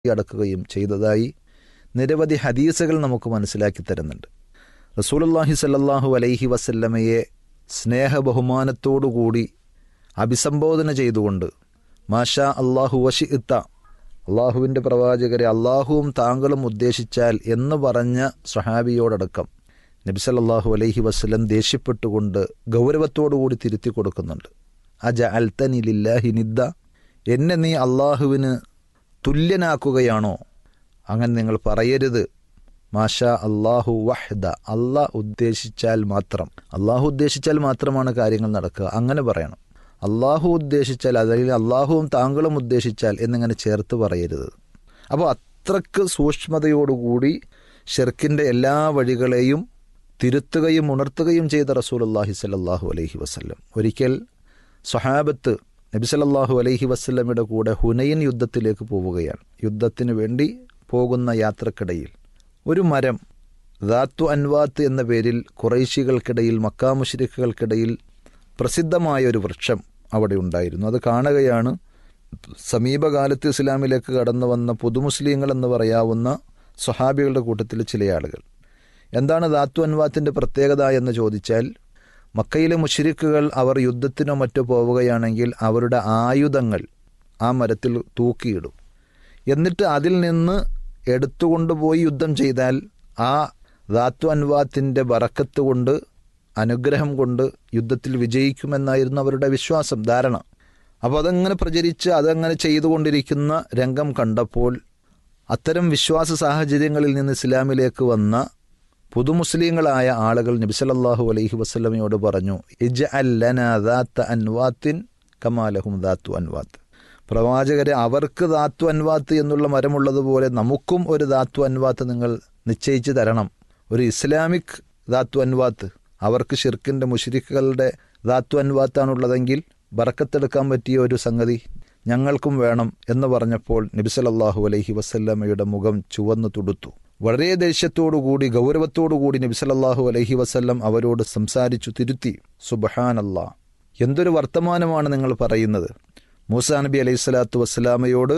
അടക്കുകയും ചെയ്തതായി നിരവധി ഹദീസുകൾ നമുക്ക് മനസ്സിലാക്കി തരുന്നുണ്ട് റസൂലുള്ളാഹി സല്ലല്ലാഹു അലൈഹി വസല്ലമയെ സ്നേഹ ബഹുമാനത്തോടുകൂടി അഭിസംബോധന ചെയ്തുകൊണ്ട് മാഷാ അള്ളാഹു വശിഇത്ത അള്ളാഹുവിൻ്റെ പ്രവാചകരെ അള്ളാഹുവും താങ്കളും ഉദ്ദേശിച്ചാൽ എന്ന് പറഞ്ഞ സഹാബിയോടടക്കം നബിസല്ലാഹു അലൈഹി വസ്ലം ദേഷ്യപ്പെട്ടുകൊണ്ട് ഗൗരവത്തോടുകൂടി തിരുത്തി കൊടുക്കുന്നുണ്ട് അജ അൽത്തനി ലില്ലാഹി നിദ്ദ എന്നെ നീ അള്ളാഹുവിന് തുല്യനാക്കുകയാണോ അങ്ങനെ നിങ്ങൾ പറയരുത് മാഷ അള്ളാഹു വഹ്ദ അള്ളാഹ് ഉദ്ദേശിച്ചാൽ മാത്രം അള്ളാഹു ഉദ്ദേശിച്ചാൽ മാത്രമാണ് കാര്യങ്ങൾ നടക്കുക അങ്ങനെ പറയണം അള്ളാഹു ഉദ്ദേശിച്ചാൽ അല്ലെങ്കിൽ അള്ളാഹുവും താങ്കളും ഉദ്ദേശിച്ചാൽ എന്നിങ്ങനെ ചേർത്ത് പറയരുത് അപ്പോൾ അത്രക്ക് സൂക്ഷ്മതയോടുകൂടി ഷെർക്കിൻ്റെ എല്ലാ വഴികളെയും തിരുത്തുകയും ഉണർത്തുകയും ചെയ്ത റസൂലുല്ലാഹി സല്ലാഹു അലൈഹി വസ്ല്ലം ഒരിക്കൽ സ്വഹാബത്ത് നബി സല്ലാഹു അലൈഹി വസ്ല്ലമയുടെ കൂടെ ഹുനൈൻ യുദ്ധത്തിലേക്ക് പോവുകയാണ് യുദ്ധത്തിന് വേണ്ടി പോകുന്ന യാത്രക്കിടയിൽ ഒരു മരം ദാത്തു അൻവാത്ത് എന്ന പേരിൽ കുറൈശികൾക്കിടയിൽ മക്കാമുഷിരിക്കുകൾക്കിടയിൽ പ്രസിദ്ധമായ ഒരു വൃക്ഷം അവിടെ ഉണ്ടായിരുന്നു അത് കാണുകയാണ് സമീപകാലത്ത് ഇസ്ലാമിലേക്ക് കടന്നു വന്ന പുതുമുസ്ലിങ്ങൾ എന്ന് പറയാവുന്ന സ്വഹാബികളുടെ കൂട്ടത്തിൽ ചില ആളുകൾ എന്താണ് ദാത്തു അൻവാത്തിൻ്റെ പ്രത്യേകത എന്ന് ചോദിച്ചാൽ മക്കയിലെ മുഷിരിക്കുകൾ അവർ യുദ്ധത്തിനോ മറ്റോ പോവുകയാണെങ്കിൽ അവരുടെ ആയുധങ്ങൾ ആ മരത്തിൽ തൂക്കിയിടും എന്നിട്ട് അതിൽ നിന്ന് എടുത്തുകൊണ്ടുപോയി യുദ്ധം ചെയ്താൽ ആ ദാത്തു അൻവാത്തിൻ്റെ ബറക്കത്ത് കൊണ്ട് അനുഗ്രഹം കൊണ്ട് യുദ്ധത്തിൽ വിജയിക്കുമെന്നായിരുന്നു അവരുടെ വിശ്വാസം ധാരണ അപ്പോൾ അതങ്ങനെ പ്രചരിച്ച് അതങ്ങനെ ചെയ്തുകൊണ്ടിരിക്കുന്ന രംഗം കണ്ടപ്പോൾ അത്തരം വിശ്വാസ സാഹചര്യങ്ങളിൽ നിന്ന് ഇസ്ലാമിലേക്ക് വന്ന പുതുമുസ്ലിങ്ങളായ ആളുകൾ നബിസലല്ലാഹു അലൈഹി വസ്ലമയോട് പറഞ്ഞു ഇജ് അല്ലനാത്ത് അൻവാത്തിൻ കമാലഹും ദാത്തു അൻവാത്ത് പ്രവാചകരെ അവർക്ക് ദാത്തു അൻവാത്ത് എന്നുള്ള മരമുള്ളതുപോലെ നമുക്കും ഒരു ദാത്തു അൻവാത്ത് നിങ്ങൾ നിശ്ചയിച്ചു തരണം ഒരു ഇസ്ലാമിക് ദാത്തു അൻവാത്ത് അവർക്ക് ഷിർക്കിൻ്റെ മുഷിരിക്കുകളുടെ ദാത്തു അൻവാത്താണുള്ളതെങ്കിൽ ബറക്കത്തെടുക്കാൻ പറ്റിയ ഒരു സംഗതി ഞങ്ങൾക്കും വേണം എന്ന് പറഞ്ഞപ്പോൾ നബിസലല്ലാഹു അലൈഹി വസല്ലമ്മയുടെ മുഖം ചുവന്നു തുടുത്തു വളരെ ദേഷ്യത്തോടുകൂടി ഗൗരവത്തോടുകൂടി നബിസലല്ലാഹു അലൈഹി വസല്ലം അവരോട് സംസാരിച്ചു തിരുത്തി സുബഹാനല്ലാ എന്തൊരു വർത്തമാനമാണ് നിങ്ങൾ പറയുന്നത് മൂസാ നബി അലൈഹി സ്വലാത്തു വസ്സലാമയോട്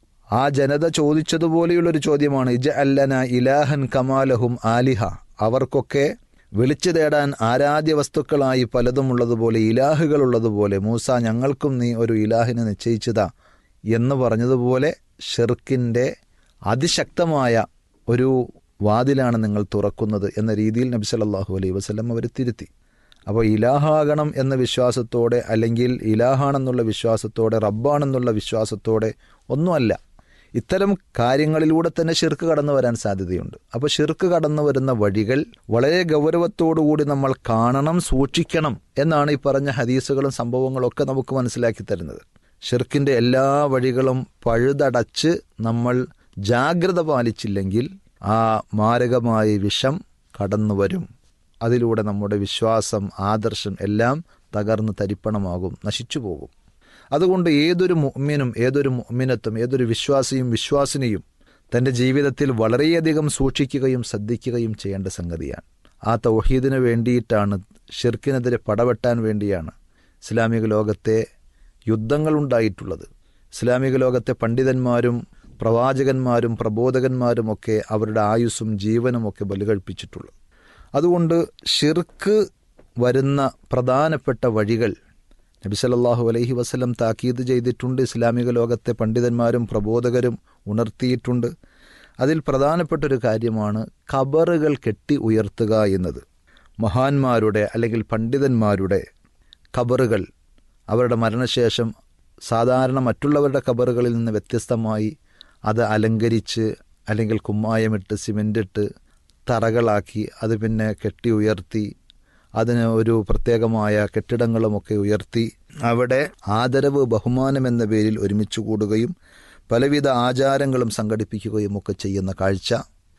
ആ ജനത ചോദിച്ചതുപോലെയുള്ളൊരു ചോദ്യമാണ് ഇജ അല്ലന ഇലാഹൻ കമാലഹും ആലിഹ അവർക്കൊക്കെ വിളിച്ചു തേടാൻ ആരാധ്യ വസ്തുക്കളായി പലതും ഉള്ളതുപോലെ ഇലാഹുകൾ ഉള്ളതുപോലെ മൂസ ഞങ്ങൾക്കും നീ ഒരു ഇലാഹിനെ നിശ്ചയിച്ചതാ എന്ന് പറഞ്ഞതുപോലെ ഷെർക്കിൻ്റെ അതിശക്തമായ ഒരു വാതിലാണ് നിങ്ങൾ തുറക്കുന്നത് എന്ന രീതിയിൽ നബി സല്ലാഹു അലൈഹി വസ്ലം അവർ തിരുത്തി അപ്പോൾ ഇലാഹാകണം എന്ന വിശ്വാസത്തോടെ അല്ലെങ്കിൽ ഇലാഹാണെന്നുള്ള വിശ്വാസത്തോടെ റബ്ബാണെന്നുള്ള വിശ്വാസത്തോടെ ഒന്നുമല്ല ഇത്തരം കാര്യങ്ങളിലൂടെ തന്നെ ഷിർക്ക് കടന്നു വരാൻ സാധ്യതയുണ്ട് അപ്പോൾ ഷിർക്ക് കടന്നു വരുന്ന വഴികൾ വളരെ ഗൗരവത്തോടുകൂടി നമ്മൾ കാണണം സൂക്ഷിക്കണം എന്നാണ് ഈ പറഞ്ഞ ഹദീസുകളും സംഭവങ്ങളും ഒക്കെ നമുക്ക് മനസ്സിലാക്കി തരുന്നത് ഷിർക്കിൻ്റെ എല്ലാ വഴികളും പഴുതടച്ച് നമ്മൾ ജാഗ്രത പാലിച്ചില്ലെങ്കിൽ ആ മാരകമായ വിഷം കടന്നു വരും അതിലൂടെ നമ്മുടെ വിശ്വാസം ആദർശം എല്ലാം തകർന്ന് തരിപ്പണമാകും നശിച്ചു പോകും അതുകൊണ്ട് ഏതൊരു മുഅ്മിനും ഏതൊരു മുഅ്മിനത്തും ഏതൊരു വിശ്വാസിയും വിശ്വാസിനിയും തൻ്റെ ജീവിതത്തിൽ വളരെയധികം സൂക്ഷിക്കുകയും ശ്രദ്ധിക്കുകയും ചെയ്യേണ്ട സംഗതിയാണ് ആ തൗഹീദിന് വേണ്ടിയിട്ടാണ് ഷിർക്കിനെതിരെ പടവെട്ടാൻ വേണ്ടിയാണ് ഇസ്ലാമിക ലോകത്തെ യുദ്ധങ്ങളുണ്ടായിട്ടുള്ളത് ഇസ്ലാമിക ലോകത്തെ പണ്ഡിതന്മാരും പ്രവാചകന്മാരും പ്രബോധകന്മാരുമൊക്കെ അവരുടെ ആയുസ്സും ജീവനുമൊക്കെ ബലികഴിപ്പിച്ചിട്ടുള്ളത് അതുകൊണ്ട് ഷിർക്ക് വരുന്ന പ്രധാനപ്പെട്ട വഴികൾ നബി സല്ലാഹു അലൈഹി വസ്ലം താക്കീത് ചെയ്തിട്ടുണ്ട് ഇസ്ലാമിക ലോകത്തെ പണ്ഡിതന്മാരും പ്രബോധകരും ഉണർത്തിയിട്ടുണ്ട് അതിൽ പ്രധാനപ്പെട്ട ഒരു കാര്യമാണ് ഖബറുകൾ കെട്ടി ഉയർത്തുക എന്നത് മഹാന്മാരുടെ അല്ലെങ്കിൽ പണ്ഡിതന്മാരുടെ ഖബറുകൾ അവരുടെ മരണശേഷം സാധാരണ മറ്റുള്ളവരുടെ ഖബറുകളിൽ നിന്ന് വ്യത്യസ്തമായി അത് അലങ്കരിച്ച് അല്ലെങ്കിൽ കുമ്മായമിട്ട് സിമെൻ്റിട്ട് തറകളാക്കി അത് പിന്നെ കെട്ടി ഉയർത്തി അതിന് ഒരു പ്രത്യേകമായ കെട്ടിടങ്ങളുമൊക്കെ ഉയർത്തി അവിടെ ആദരവ് ബഹുമാനം എന്ന പേരിൽ ഒരുമിച്ച് കൂടുകയും പലവിധ ആചാരങ്ങളും സംഘടിപ്പിക്കുകയും ഒക്കെ ചെയ്യുന്ന കാഴ്ച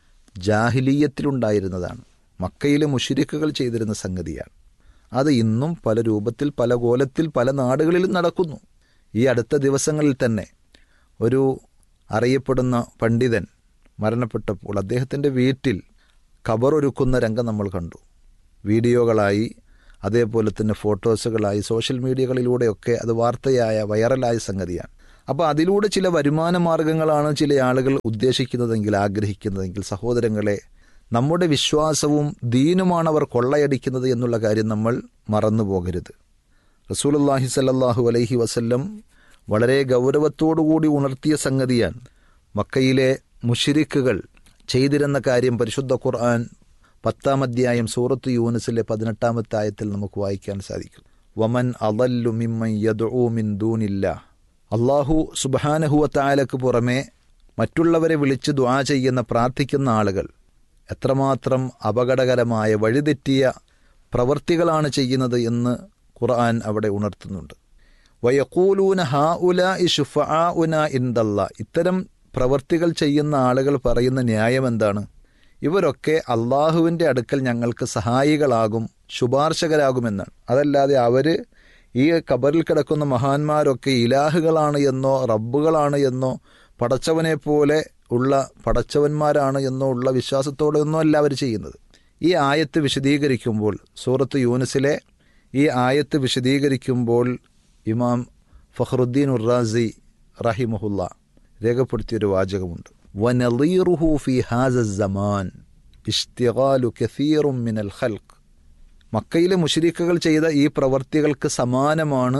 ജാഹിലീയത്തിലുണ്ടായിരുന്നതാണ് മക്കയിലെ മുഷിരിക്കുകൾ ചെയ്തിരുന്ന സംഗതിയാണ് അത് ഇന്നും പല രൂപത്തിൽ പല കോലത്തിൽ പല നാടുകളിലും നടക്കുന്നു ഈ അടുത്ത ദിവസങ്ങളിൽ തന്നെ ഒരു അറിയപ്പെടുന്ന പണ്ഡിതൻ മരണപ്പെട്ടപ്പോൾ അദ്ദേഹത്തിൻ്റെ വീട്ടിൽ ഖബറൊരുക്കുന്ന രംഗം നമ്മൾ കണ്ടു വീഡിയോകളായി അതേപോലെ തന്നെ ഫോട്ടോസുകളായി സോഷ്യൽ മീഡിയകളിലൂടെയൊക്കെ അത് വാർത്തയായ വൈറലായ സംഗതിയാണ് അപ്പോൾ അതിലൂടെ ചില വരുമാന മാർഗങ്ങളാണ് ചില ആളുകൾ ഉദ്ദേശിക്കുന്നതെങ്കിൽ ആഗ്രഹിക്കുന്നതെങ്കിൽ സഹോദരങ്ങളെ നമ്മുടെ വിശ്വാസവും ദീനുമാണ് അവർ കൊള്ളയടിക്കുന്നത് എന്നുള്ള കാര്യം നമ്മൾ മറന്നു പോകരുത് റസൂലുല്ലാഹി സല്ലാഹു അലൈഹി വസല്ലം വളരെ ഗൗരവത്തോടുകൂടി ഉണർത്തിയ സംഗതിയാണ് മക്കയിലെ മുഷിരിക്കുകൾ ചെയ്തിരുന്ന കാര്യം പരിശുദ്ധ ഖുർആൻ പത്താം അധ്യായം സൂറത്ത് യൂനിസിലെ പതിനെട്ടാമത്തെ ആയത്തിൽ നമുക്ക് വായിക്കാൻ സാധിക്കും വമൻ അലല്ലു മിമ്മൻ യദുഊ മിൻ ദൂനില്ല അള്ളാഹു സുബാനഹുവത്തായാലക്ക് പുറമെ മറ്റുള്ളവരെ വിളിച്ച് ദ്വാ ചെയ്യുന്ന പ്രാർത്ഥിക്കുന്ന ആളുകൾ എത്രമാത്രം അപകടകരമായ വഴിതെറ്റിയ പ്രവൃത്തികളാണ് ചെയ്യുന്നത് എന്ന് ഖുർആൻ അവിടെ ഉണർത്തുന്നുണ്ട് വയക്കൂലൂന ഹാ ഉല ഇഷുഫ ഉന ഇന്ദല്ല ഇത്തരം പ്രവൃത്തികൾ ചെയ്യുന്ന ആളുകൾ പറയുന്ന ന്യായം എന്താണ് ഇവരൊക്കെ അള്ളാഹുവിൻ്റെ അടുക്കൽ ഞങ്ങൾക്ക് സഹായികളാകും ശുപാർശകരാകുമെന്നാണ് അതല്ലാതെ അവർ ഈ കബറിൽ കിടക്കുന്ന മഹാന്മാരൊക്കെ ഇലാഹുകളാണ് എന്നോ റബ്ബുകളാണ് എന്നോ പടച്ചവനെ പോലെ ഉള്ള പടച്ചവന്മാരാണ് എന്നോ ഉള്ള വിശ്വാസത്തോടെ ഒന്നും അല്ല അവർ ചെയ്യുന്നത് ഈ ആയത്ത് വിശദീകരിക്കുമ്പോൾ സൂറത്ത് യൂനിസിലെ ഈ ആയത്ത് വിശദീകരിക്കുമ്പോൾ ഇമാം ഫഹ്റുദ്ദീൻ ഉറാസി റഹിമഹുല്ല രേഖപ്പെടുത്തിയൊരു വാചകമുണ്ട് വനലീറുഹു ഫി ഹാസ സമാൻ ഇഷ്തിഗാലു കസീറും മിനൽ ഖൽഖ് മക്കയിലെ മുഷരിക്കുകൾ ചെയ്ത ഈ പ്രവർത്തികൾക്ക് സമാനമാണ്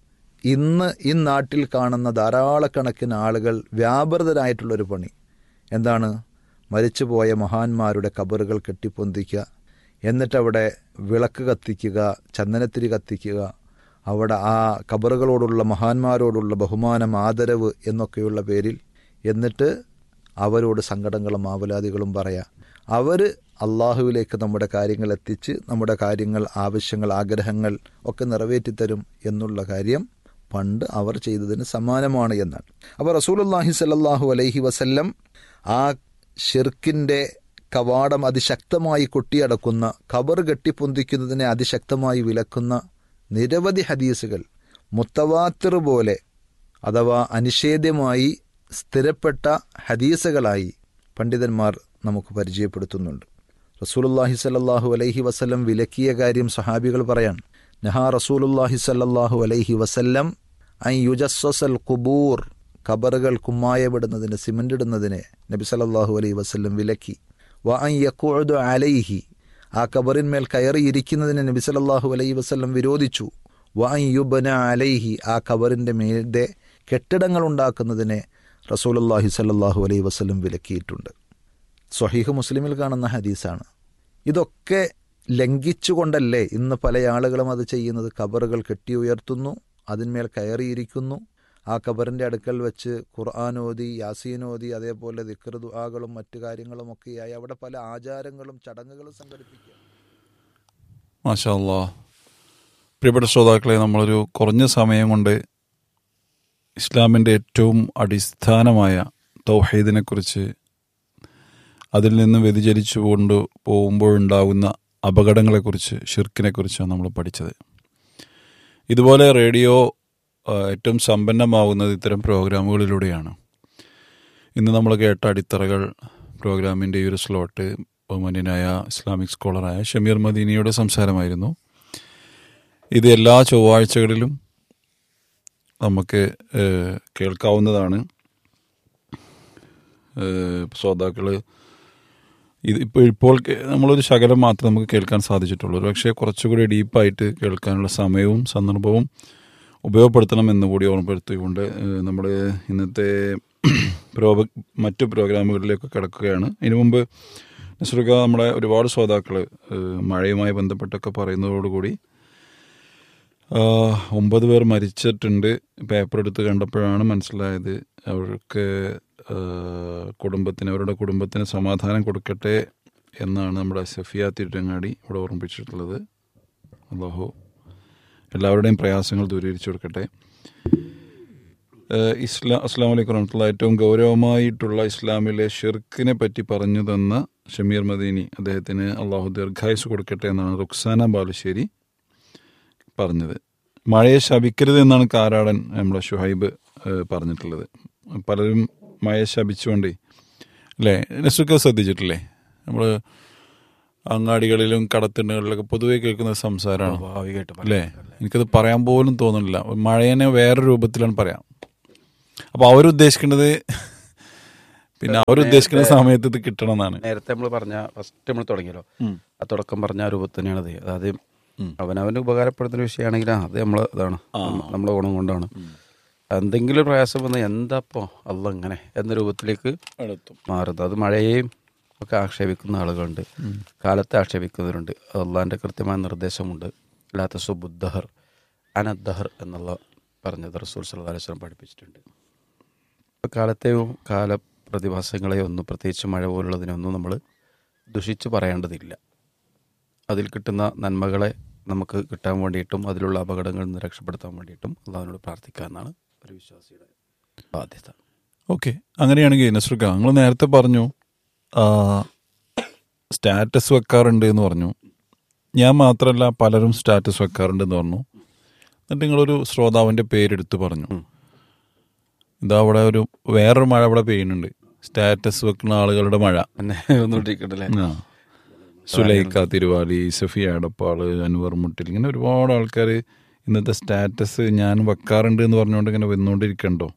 ഇന്ന് ഈ നാട്ടിൽ കാണുന്ന ധാരാളക്കണക്കിന് ആളുകൾ വ്യാപൃതരായിട്ടുള്ളൊരു പണി എന്താണ് മരിച്ചുപോയ മഹാന്മാരുടെ കബറുകൾ കെട്ടിപ്പൊന്തിക്കുക എന്നിട്ടവിടെ വിളക്ക് കത്തിക്കുക ചന്ദനത്തിരി കത്തിക്കുക അവിടെ ആ കബറുകളോടുള്ള മഹാന്മാരോടുള്ള ബഹുമാനം ആദരവ് എന്നൊക്കെയുള്ള പേരിൽ എന്നിട്ട് അവരോട് സങ്കടങ്ങളും ആവലാദികളും പറയാം അവർ അള്ളാഹുവിലേക്ക് നമ്മുടെ കാര്യങ്ങൾ എത്തിച്ച് നമ്മുടെ കാര്യങ്ങൾ ആവശ്യങ്ങൾ ആഗ്രഹങ്ങൾ ഒക്കെ നിറവേറ്റിത്തരും എന്നുള്ള കാര്യം പണ്ട് അവർ ചെയ്തതിന് സമാനമാണ് എന്നാണ് അപ്പോൾ റസൂലുല്ലാഹി സല്ലാഹു അലൈഹി വസല്ലം ആ ഷിർക്കിൻ്റെ കവാടം അതിശക്തമായി കൊട്ടിയടക്കുന്ന ഖബർ കെട്ടിപ്പൊന്തിക്കുന്നതിനെ അതിശക്തമായി വിലക്കുന്ന നിരവധി ഹദീസുകൾ മുത്തവാത്തിർ പോലെ അഥവാ അനിഷേധ്യമായി സ്ഥിരപ്പെട്ട ഹദീസുകളായി പണ്ഡിതന്മാർ നമുക്ക് പരിചയപ്പെടുത്തുന്നുണ്ട് റസൂലുല്ലാഹി സല്ലാഹു അലൈഹി വസല്ലം വിലക്കിയ കാര്യം സഹാബികൾ പറയാൻ നഹാ റസൂലുല്ലാഹി സല്ലാഹു അലൈഹി വസല്ലം ഐ യുജസ്വസൽ കുബൂർ ഖബറുകൾ കുമ്മായപ്പെടുന്നതിന് സിമൻ്റ് ഇടുന്നതിന് നബി സല്ലാഹു അലൈഹി വസല്ലം വിലക്കി വ ഐ യക്കുഅദു അലൈഹി ആ ഖബറിന്മേൽ കയറിയിരിക്കുന്നതിന് നബി സല്ലാഹു അലൈഹി വസല്ലം വിരോധിച്ചു വ ഐ യുബന അലൈഹി ആ ഖബറിൻ്റെ മേലെ കെട്ടിടങ്ങൾ ഉണ്ടാക്കുന്നതിനെ റസൂലുല്ലാഹി സല്ലാഹു അലൈഹി വസല്ലം വിലക്കിയിട്ടുണ്ട് സ്വഹീഹ് മുസ്ലിമിൽ കാണുന്ന ഹദീസാണ് ഇതൊക്കെ ലംഘിച്ചുകൊണ്ടല്ലേ ഇന്ന് പല ആളുകളും അത് ചെയ്യുന്നത് കബറുകൾ കെട്ടി ഉയർത്തുന്നു അതിന്മേൽ കയറിയിരിക്കുന്നു ആ കബറിൻ്റെ അടുക്കൽ വെച്ച് ഖുർആാനോദി യാസീനോദി അതേപോലെ ദിക്ർ ദുആകളും മറ്റു കാര്യങ്ങളും ഒക്കെയായി അവിടെ പല ആചാരങ്ങളും ചടങ്ങുകളും സംഘടിപ്പിക്കുക മാഷാ അല്ലാ പ്രിയപ്പെട്ട ശ്രോതാക്കളെ നമ്മളൊരു കുറഞ്ഞ സമയം കൊണ്ട് ഇസ്ലാമിൻ്റെ ഏറ്റവും അടിസ്ഥാനമായ തൗഹീദിനെ കുറിച്ച് അതിൽ നിന്ന് വ്യതിചലിച്ചു കൊണ്ട് പോകുമ്പോഴുണ്ടാകുന്ന അപകടങ്ങളെക്കുറിച്ച് ഷിർക്കിനെക്കുറിച്ചാണ് നമ്മൾ പഠിച്ചത് ഇതുപോലെ റേഡിയോ ഏറ്റവും സമ്പന്നമാവുന്നത് ഇത്തരം പ്രോഗ്രാമുകളിലൂടെയാണ് ഇന്ന് നമ്മൾ കേട്ട അടിത്തറകൾ പ്രോഗ്രാമിൻ്റെ ഈ ഒരു സ്ലോട്ട് ബഹുമാന്യനായ ഇസ്ലാമിക് സ്കോളറായ ഷമീർ മദീനിയുടെ സംസാരമായിരുന്നു ഇത് എല്ലാ ചൊവ്വാഴ്ചകളിലും നമുക്ക് കേൾക്കാവുന്നതാണ് ശ്രോതാക്കൾ ഇത് ഇപ്പോൾ ഇപ്പോൾ നമ്മളൊരു ശകലം മാത്രം നമുക്ക് കേൾക്കാൻ സാധിച്ചിട്ടുള്ളൂ പക്ഷേ കുറച്ചുകൂടി ഡീപ്പായിട്ട് കേൾക്കാനുള്ള സമയവും സന്ദർഭവും ഉപയോഗപ്പെടുത്തണം എന്ന് കൂടി ഓർമ്മപ്പെടുത്തിക്കൊണ്ട് നമ്മൾ ഇന്നത്തെ പ്രോ മറ്റു പ്രോഗ്രാമുകളിലേക്ക് കിടക്കുകയാണ് ഇതിനു മുമ്പ് നസ്രുക നമ്മുടെ ഒരുപാട് ശ്രോതാക്കൾ മഴയുമായി ബന്ധപ്പെട്ടൊക്കെ പറയുന്നതോടുകൂടി ഒമ്പത് പേർ മരിച്ചിട്ടുണ്ട് പേപ്പർ എടുത്ത് കണ്ടപ്പോഴാണ് മനസ്സിലായത് അവർക്ക് കുടുംബത്തിന് അവരുടെ കുടുംബത്തിന് സമാധാനം കൊടുക്കട്ടെ എന്നാണ് നമ്മുടെ സഫിയ തിരുരങ്ങാടി ഇവിടെ ഓർമ്മിപ്പിച്ചിട്ടുള്ളത് അള്ളാഹു എല്ലാവരുടെയും പ്രയാസങ്ങൾ ദൂരീകരിച്ചു കൊടുക്കട്ടെ ഇസ്ലാം അസ്ലാം വലൈക്കും വറഹമത്തുള്ള ഏറ്റവും ഗൗരവമായിട്ടുള്ള ഇസ്ലാമിലെ ഷിർക്കിനെ പറ്റി പറഞ്ഞു തന്ന ഷമീർ മദീനി അദ്ദേഹത്തിന് അള്ളാഹു ദീർഘായുസ് കൊടുക്കട്ടെ എന്നാണ് റുക്സാന ബാലുശ്ശേരി പറഞ്ഞത് മഴയെ ശപിക്കരുത് എന്നാണ് കാരാടൻ നമ്മളെ ഷുഹൈബ് പറഞ്ഞിട്ടുള്ളത് പലരും മഴയെ ശപിച്ചുകൊണ്ടേ അല്ലേ നെസുക്കെ ശ്രദ്ധിച്ചിട്ടില്ലേ നമ്മൾ അങ്ങാടികളിലും കടത്തിണ്ണകളിലൊക്കെ പൊതുവെ കേൾക്കുന്ന സംസാരമാണ് അല്ലേ എനിക്കത് പറയാൻ പോലും തോന്നുന്നില്ല മഴേനെ വേറെ രൂപത്തിലാണ് പറയാം അപ്പോൾ അവരുദ്ദേശിക്കുന്നത് പിന്നെ അവരുദ്ദേശിക്കുന്ന സമയത്ത് ഇത് കിട്ടണം എന്നാണ് നേരത്തെ നമ്മൾ പറഞ്ഞ ഫസ്റ്റ് നമ്മൾ തുടങ്ങിയല്ലോ ഉം. ആ തുടക്കം പറഞ്ഞ ആ രൂപത്തിൽ തന്നെയാണ് അത് അതായത് ഉം. അവനവന് ഉപകാരപ്പെടുന്ന ഒരു വിഷയമാണെങ്കിൽ ആ, അത് നമ്മൾ ഇതാണ് നമ്മ- നമ്മളെ ഗുണം കൊണ്ടാണ് എന്തെങ്കിലും ഒരു പ്രയാസം വന്ന് എന്താപ്പോ അല്ല ഇങ്ങനെ എന്ന രൂപത്തിലേക്ക് അടുത്തും മാറുന്നത് അത് മഴയെയും ഒക്കെ ആക്ഷേപിക്കുന്ന ആളുകളുണ്ട് കാലത്തെ ആക്ഷേപിക്കുന്നവരുണ്ട് അള്ളാഹിൻ്റെ കൃത്യമായ നിർദ്ദേശമുണ്ട് അല്ലാത്ത സുബുദ്ധഹർ അനദ്ദഹർ എന്നുള്ള പറഞ്ഞത് റസൂൽ സല്ലല്ലാഹു അലൈഹി വസല്ലം പഠിപ്പിച്ചിട്ടുണ്ട് ഇപ്പൊ കാലത്തെയും കാല പ്രതിഭാസങ്ങളെയോ ഒന്നും പ്രത്യേകിച്ച് മഴ പോലുള്ളതിനൊന്നും നമ്മൾ ദുഷിച്ച് പറയേണ്ടതില്ല അതിൽ കിട്ടുന്ന നന്മകളെ നമുക്ക് കിട്ടാൻ വേണ്ടിയിട്ടും അതിലുള്ള അപകടങ്ങളിൽ നിന്ന് രക്ഷപ്പെടുത്താൻ വേണ്ടിയിട്ടും അള്ളാഹിനോട് പ്രാർത്ഥിക്കാമെന്നാണ് ഒരു വിശ്വാസിയുടെ ബാധ്യത ഓക്കെ അങ്ങനെയാണെങ്കിൽ നസ്രുക്ക നിങ്ങൾ നേരത്തെ പറഞ്ഞു സ്റ്റാറ്റസ് വെക്കാറുണ്ട് എന്ന് പറഞ്ഞു ഞാൻ മാത്രമല്ല പലരും സ്റ്റാറ്റസ് വെക്കാറുണ്ട് എന്ന് പറഞ്ഞു എന്നിട്ട് നിങ്ങളൊരു ശ്രോതാവിൻ്റെ പേരെടുത്ത് പറഞ്ഞു ഉം. ഇതാ അവിടെ ഒരു വേറൊരു മഴ അവിടെ പെയ്യുന്നുണ്ട് സ്റ്റാറ്റസ് വെക്കുന്ന ആളുകളുടെ മഴ പിന്നെ ഒന്നുകൊണ്ടിരിക്കട്ടല്ലേ ആ സുലൈക്ക തിരുവാലി സഫിയ എടപ്പാള് അൻവർ മുട്ടിൽ ഇങ്ങനെ ഒരുപാട് ആൾക്കാർ ഇന്നത്തെ സ്റ്റാറ്റസ് ഞാൻ വെക്കാറുണ്ട് എന്ന് പറഞ്ഞുകൊണ്ട് ഇങ്ങനെ വന്നുകൊണ്ടിരിക്കണ്ടോ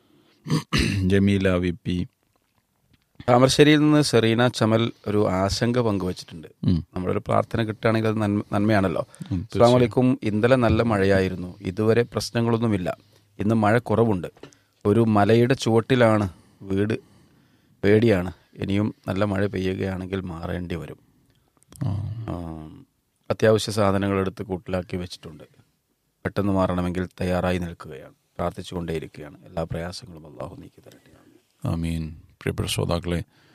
ജമീല വി പി താമരശ്ശേരിയിൽ നിന്ന് സെറീന ചമൽ ഒരു ആശങ്ക പങ്കുവച്ചിട്ടുണ്ട് ഉം. നമ്മളൊരു പ്രാർത്ഥന കിട്ടുകയാണെങ്കിൽ അത് നന്മ- നന്മയാണല്ലോ ഉം, അസ്സാം വലൈക്കും ഇന്നലെ നല്ല മഴയായിരുന്നു ഇതുവരെ പ്രശ്നങ്ങളൊന്നുമില്ല ഇന്ന് മഴ കുറവുണ്ട് ഒരു മലയുടെ ചുവട്ടിലാണ് വീട് പേടിയാണ് ഇനിയും നല്ല മഴ പെയ്യുകയാണെങ്കിൽ മാറേണ്ടി വരും ആ. ആം, അത്യാവശ്യ സാധനങ്ങൾ എടുത്ത് കൂട്ടിലാക്കി വെച്ചിട്ടുണ്ട് പെട്ടെന്ന് മാറണമെങ്കിൽ തയ്യാറായി നിൽക്കുകയാണ് പ്രാർത്ഥിച്ചുകൊണ്ടേയിരിക്കുകയാണ് എല്ലാ പ്രയാസങ്ങളും അള്ളാഹു നീക്കി തരട്ടെ ആമീൻ പ്രിയപ്പെട്ട ശ്രോതാക്കളെ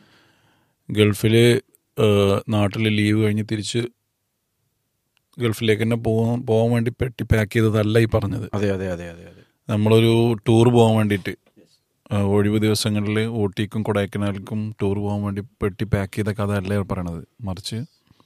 ഗൾഫിൽ നാട്ടിൽ ലീവ് കഴിഞ്ഞ് തിരിച്ച് ഗൾഫിലേക്ക് തന്നെ പോകാൻ പോകാൻ വേണ്ടി പെട്ടി പാക്ക് ചെയ്തതല്ല ഈ പറഞ്ഞത് അതെ അതെ അതെ അതെ അതെ നമ്മളൊരു ടൂർ പോകാൻ വേണ്ടിയിട്ട് ആ, ഒഴിവ് ദിവസങ്ങളിൽ ഊട്ടിക്കും കൊടൈക്കനാലിക്കും ടൂർ പോകാൻ വേണ്ടി പെട്ടി പാക്ക് ചെയ്ത കഥ അല്ലേ പറയണത് മറിച്ച്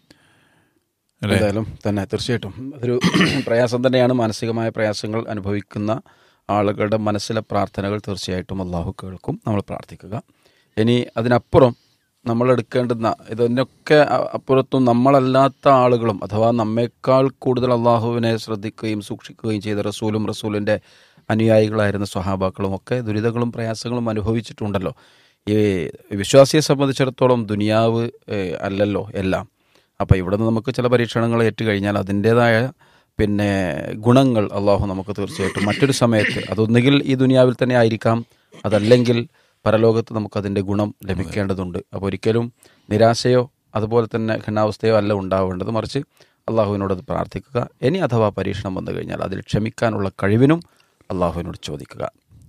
അല്ലേ എന്തായാലും തന്നെ തീർച്ചയായിട്ടും അതൊരു പ്രയാസം തന്നെയാണ് മാനസികമായ പ്രയാസങ്ങൾ അനുഭവിക്കുന്ന ആളുകളുടെ മനസ്സിലെ പ്രാർത്ഥനകൾ തീർച്ചയായിട്ടും അള്ളാഹു കേൾക്കും നമ്മൾ പ്രാർത്ഥിക്കുക ഇനി അതിനപ്പുറം നമ്മൾ എടുക്കേണ്ടുന്ന ഇതിനൊക്കെ അ- അപ്പുറത്തും നമ്മളല്ലാത്ത ആളുകളും അഥവാ നമ്മേക്കാൾ കൂടുതൽ അള്ളാഹുവിനെ ശ്രദ്ധിക്കുകയും സൂക്ഷിക്കുകയും ചെയ്ത റസൂലും റസൂലിൻ്റെ അനുയായികളായിരുന്ന സ്വഹാബാക്കളും ഒക്കെ ദുരിതങ്ങളും പ്രയാസങ്ങളും അനുഭവിച്ചിട്ടുണ്ടല്ലോ ഈ വിശ്വാസിയെ സംബന്ധിച്ചിടത്തോളം ദുനിയാവ് ഏഹ്, അല്ലല്ലോ എല്ലാം അപ്പോൾ ഇവിടെ നിന്ന് നമുക്ക് ചില പരീക്ഷണങ്ങൾ ഏറ്റുകഴിഞ്ഞാൽ അതിൻ്റേതായ പിന്നെ ഗുണങ്ങൾ അള്ളാഹു നമുക്ക് തീർച്ചയായിട്ടും മറ്റൊരു സമയത്ത് അതൊന്നുകിൽ ഈ ദുനിയാവിൽ തന്നെ ആയിരിക്കാം അതല്ലെങ്കിൽ പരലോകത്ത് നമുക്കതിൻ്റെ ഗുണം ലഭിക്കേണ്ടതുണ്ട് അപ്പോൾ ഒരിക്കലും നിരാശയോ അതുപോലെ തന്നെ ഖിന്നാവസ്ഥയോ അല്ല ഉണ്ടാവേണ്ടത് മറിച്ച് അള്ളാഹുവിനോട് അത് പ്രാർത്ഥിക്കുക ഇനി അഥവാ പരീക്ഷണം വന്നു കഴിഞ്ഞാൽ അതിൽ ക്ഷമിക്കാനുള്ള കഴിവിനും അള്ളാഹുവിനോട് ചോദിക്കുക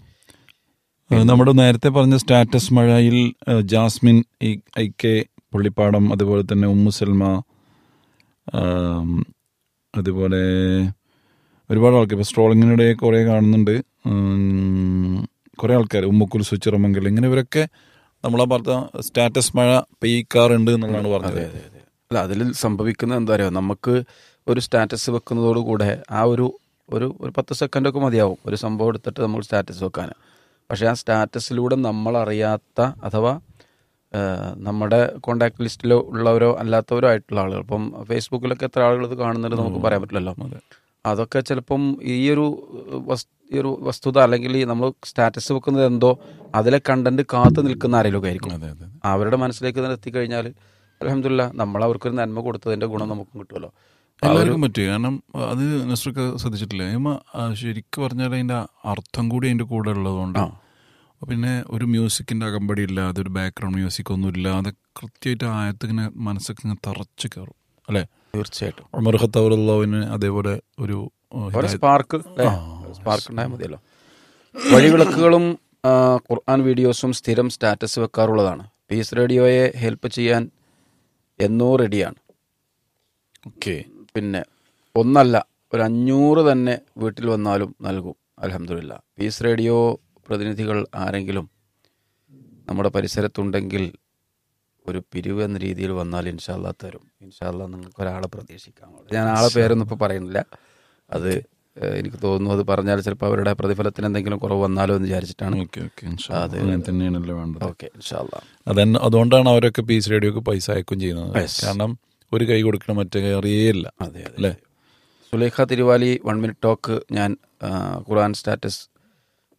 ഏഹ് നമ്മുടെ നേരത്തെ പറഞ്ഞ സ്റ്റാറ്റസ് മഴയിൽ ഏഹ് Jasmin E I K Pullippadam അതുപോലെ തന്നെ ഉമ്മു സൽമ ആം, അതുപോലെ ഒരുപാട് ആൾക്കാർ ഇപ്പോൾ സ്ട്രോളിങ്ങിനിടെ കുറേ കാണുന്നുണ്ട് ഉം, കുറേ ആൾക്കാർ ഉമ്മുക്കുൽ സുച്ചിറമംഗൽ ഇങ്ങനെ ഇവരൊക്കെ നമ്മളാ പറഞ്ഞ സ്റ്റാറ്റസ് മഴ പെയ്ക്കാറുണ്ട് എന്നുള്ളതാണ് പറഞ്ഞത് അതെ അതെ അതെ അല്ല അതിൽ സംഭവിക്കുന്നത് എന്താ പറയുക നമുക്ക് ഒരു സ്റ്റാറ്റസ് വെക്കുന്നതോടുകൂടെ ആ ഒരു ഒരു ഒരു പത്ത് സെക്കൻഡൊക്കെ മതിയാവും ഒരു സംഭവം എടുത്തിട്ട് നമ്മൾ സ്റ്റാറ്റസ് വെക്കാൻ പക്ഷേ ആ സ്റ്റാറ്റസിലൂടെ നമ്മളറിയാത്ത അഥവാ ആ, നമ്മുടെ കോണ്ടാക്ട് ലിസ്റ്റിലോ ഉള്ളവരോ അല്ലാത്തവരോ ആയിട്ടുള്ള ആളുകൾ ഇപ്പം ഫേസ്ബുക്കിലൊക്കെ എത്ര ആളുകൾ ഇത് കാണുന്നുണ്ട് നമുക്ക് പറയാൻ പറ്റില്ലല്ലോ അതെ. അതൊക്കെ ചിലപ്പം ഈ ഒരു വസ് ഈ ഒരു വസ്തുത അല്ലെങ്കിൽ ഈ നമ്മൾ സ്റ്റാറ്റസ് വെക്കുന്നത് എന്തോ അതിലെ കണ്ടന്റ് കാത്തു നിൽക്കുന്ന ആരെങ്കിലും ആയിരിക്കും അതെ അതെ അവരുടെ മനസ്സിലേക്ക് തന്നെ എത്തിക്കഴിഞ്ഞാൽ അലഹമില്ല നമ്മൾ അവർക്കൊരു നന്മ കൊടുത്തതിന്റെ ഗുണം നമുക്കും കിട്ടുമല്ലോ എല്ലാവർക്കും പറ്റും കാരണം അത് നസ്രക്ക് ശ്രദ്ധിച്ചിട്ടില്ല ഏമ ശരിക്കും പറഞ്ഞാൽ അതിൻ്റെ അർത്ഥം കൂടി അതിൻ്റെ കൂടെ ഉള്ളതുകൊണ്ട് ആ. പിന്നെ ഒരു മ്യൂസിക്കിൻ്റെ അകമ്പടി ഇല്ലാതെ ഒരു ബാക്ക്ഗ്രൗണ്ട് മ്യൂസിക് ഒന്നും ഇല്ലാതെ കൃത്യമായിട്ട് ആയത്ത് ഇങ്ങനെ മനസ്സൊക്കെ ഇങ്ങനെ തറച്ച് കയറും അല്ലേ തീർച്ചയായിട്ടും ഉമർ ഖത്താവുള്ളവിന് അതേപോലെ ഒരു ഏഹ്, ഒരു ഹിദായത്ത്- സ്പാർക്ക് ആ. സ്പാർക്ക് ഉണ്ടായാൽ മതിയല്ലോ വഴിവിളക്കുകളും ആ, ഖുർആൻ വീഡിയോസും സ്ഥിരം സ്റ്റാറ്റസ് വെക്കാറുള്ളതാണ് പീസ് റേഡിയോയെ ഹെൽപ്പ് ചെയ്യാൻ എന്നോ റെഡിയാണ് ഓക്കെ പിന്നെ ഒന്നല്ല ഒരു അഞ്ഞൂറ് തന്നെ വീട്ടിൽ വന്നാലും നൽകും അലഹമില്ല പീസ് റേഡിയോ പ്രതിനിധികൾ ആരെങ്കിലും നമ്മുടെ പരിസരത്തുണ്ടെങ്കിൽ ഒരു പിരിവ് എന്ന രീതിയിൽ വന്നാൽ ഇൻഷാല്ല തരും ഇൻഷാല്ല നിങ്ങൾക്ക് ഒരാളെ പ്രതീക്ഷിക്കാം ഞാൻ ആളെ പേരൊന്നും ഇപ്പോൾ പറയുന്നില്ല അത് ഏഹ്, എനിക്ക് തോന്നുന്നു അത് പറഞ്ഞാൽ ചിലപ്പോൾ അവരുടെ പ്രതിഫലത്തിന് എന്തെങ്കിലും കുറവ് വന്നാലോ എന്ന് വിചാരിച്ചിട്ടാണ് ഓക്കെ ഓക്കെ അങ്ങനെ തന്നെയാണല്ലോ വേണ്ടത് ഓക്കെ ഇൻഷാല്ല അതന്നെ അതുകൊണ്ടാണ് അവരൊക്കെ പീസ് റേഡിയോക്ക് പൈസ അയക്കും ചെയ്യുന്നത് Yes. കാരണം ഒരു കൈ കൊടുക്കണം മറ്റേ കൈ അറിയേയില്ല അതെ അല്ലേ? അതെ Sulekha Thiruvali one minute talk ഞാൻ ആ, ഖുർആൻ സ്റ്റാറ്റസ്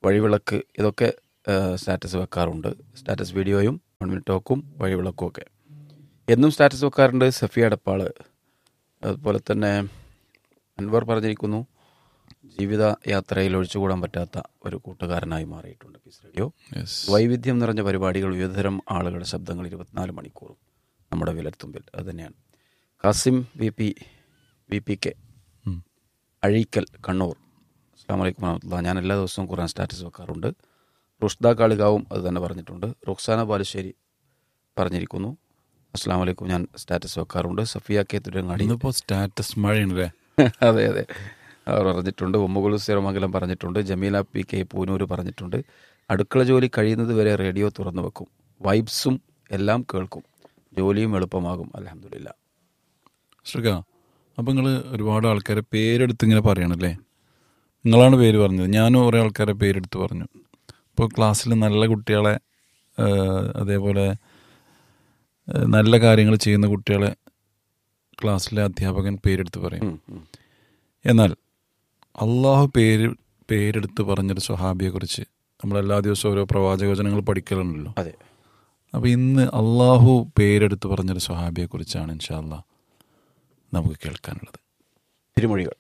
വഴിവിളക്ക് ഇതൊക്കെ സ്റ്റാറ്റസ് വെക്കാറുണ്ട് സ്റ്റാറ്റസ് വീഡിയോയും വൺ മിനിറ്റ് ടോക്കും വഴിവിളക്കും ഒക്കെ എന്നും സ്റ്റാറ്റസ് വെക്കാറുണ്ട് സഫിയ അടപ്പാള് അതുപോലെ തന്നെ അൻവർ പറഞ്ഞിരിക്കുന്നു ജീവിത യാത്രയിൽ ഒഴിച്ചുകൂടാൻ പറ്റാത്ത ഒരു കൂട്ടുകാരനായി മാറിയിട്ടുണ്ട് പീസ് റേഡിയോ യെസ് വൈവിധ്യം നിറഞ്ഞ പരിപാടികൾ വിവിധതരം ആളുകളുടെ ശബ്ദങ്ങൾ ഇരുപത്തിനാല് മണിക്കൂറും നമ്മുടെ വിലത്തുമ്പിൽ അത് തന്നെയാണ് Kasim V P V P K ഉം. അഴീക്കൽ കണ്ണൂർ അസ്സാം വലൈക്കും വരഹമുല്ല ഞാൻ എല്ലാ ദിവസവും ഖുറാൻ സ്റ്റാറ്റസ് വെക്കാറുണ്ട് റുഷ്ദ കാളികാവും അത് തന്നെ പറഞ്ഞിട്ടുണ്ട് റുക്സാന ബാലുശ്ശേരി പറഞ്ഞിരിക്കുന്നു അസ്സാം വലൈക്കും ഞാൻ സ്റ്റാറ്റസ് വെക്കാറുണ്ട് സഫിയ കെ തുരങ്ങാടി ഇന്നിപ്പോ സ്റ്റാറ്റസ് മഴയാണല്ലേ അതെ അതെ അവർ പറഞ്ഞിട്ടുണ്ട് ഉമ്മുകുളു സിറമംഗലം പറഞ്ഞിട്ടുണ്ട് ജമീല പി കെ പൂനൂർ പറഞ്ഞിട്ടുണ്ട് അടുക്കള ജോലി കഴിയുന്നത് വരെ റേഡിയോ തുറന്നു വെക്കും വൈബ്സും എല്ലാം കേൾക്കും ജോലിയും എളുപ്പമാകും അലഹമില്ല ശ്രീക അപ്പം നിങ്ങൾ ഒരുപാട് ആൾക്കാരെ പേരെടുത്ത് ഇങ്ങനെ പറയണല്ലേ നിങ്ങളാണ് പേര് പറഞ്ഞത് ഞാനും കുറേ ആൾക്കാരെ പേരെടുത്ത് പറഞ്ഞു ഇപ്പോൾ ക്ലാസ്സിൽ നല്ല കുട്ടികളെ ആ, അതേപോലെ ആ, നല്ല കാര്യങ്ങൾ ചെയ്യുന്ന കുട്ടികളെ ക്ലാസ്സിലെ അധ്യാപകൻ പേരെടുത്ത് പറയും എന്നാൽ അള്ളാഹു പേര് പേരെടുത്ത് പറഞ്ഞൊരു സ്വഹാബിയെക്കുറിച്ച് നമ്മൾ എല്ലാ ദിവസവും ഓരോ പ്രവാചകവചനങ്ങൾ പഠിക്കലുണ്ടല്ലോ അതെ അപ്പോൾ ഇന്ന് അള്ളാഹു പേരെടുത്ത് പറഞ്ഞൊരു സ്വഹാബിയെക്കുറിച്ചാണ് ഇൻഷാല്ല നമുക്ക് കേൾക്കാനുള്ളത് തിരുമൊഴികൾ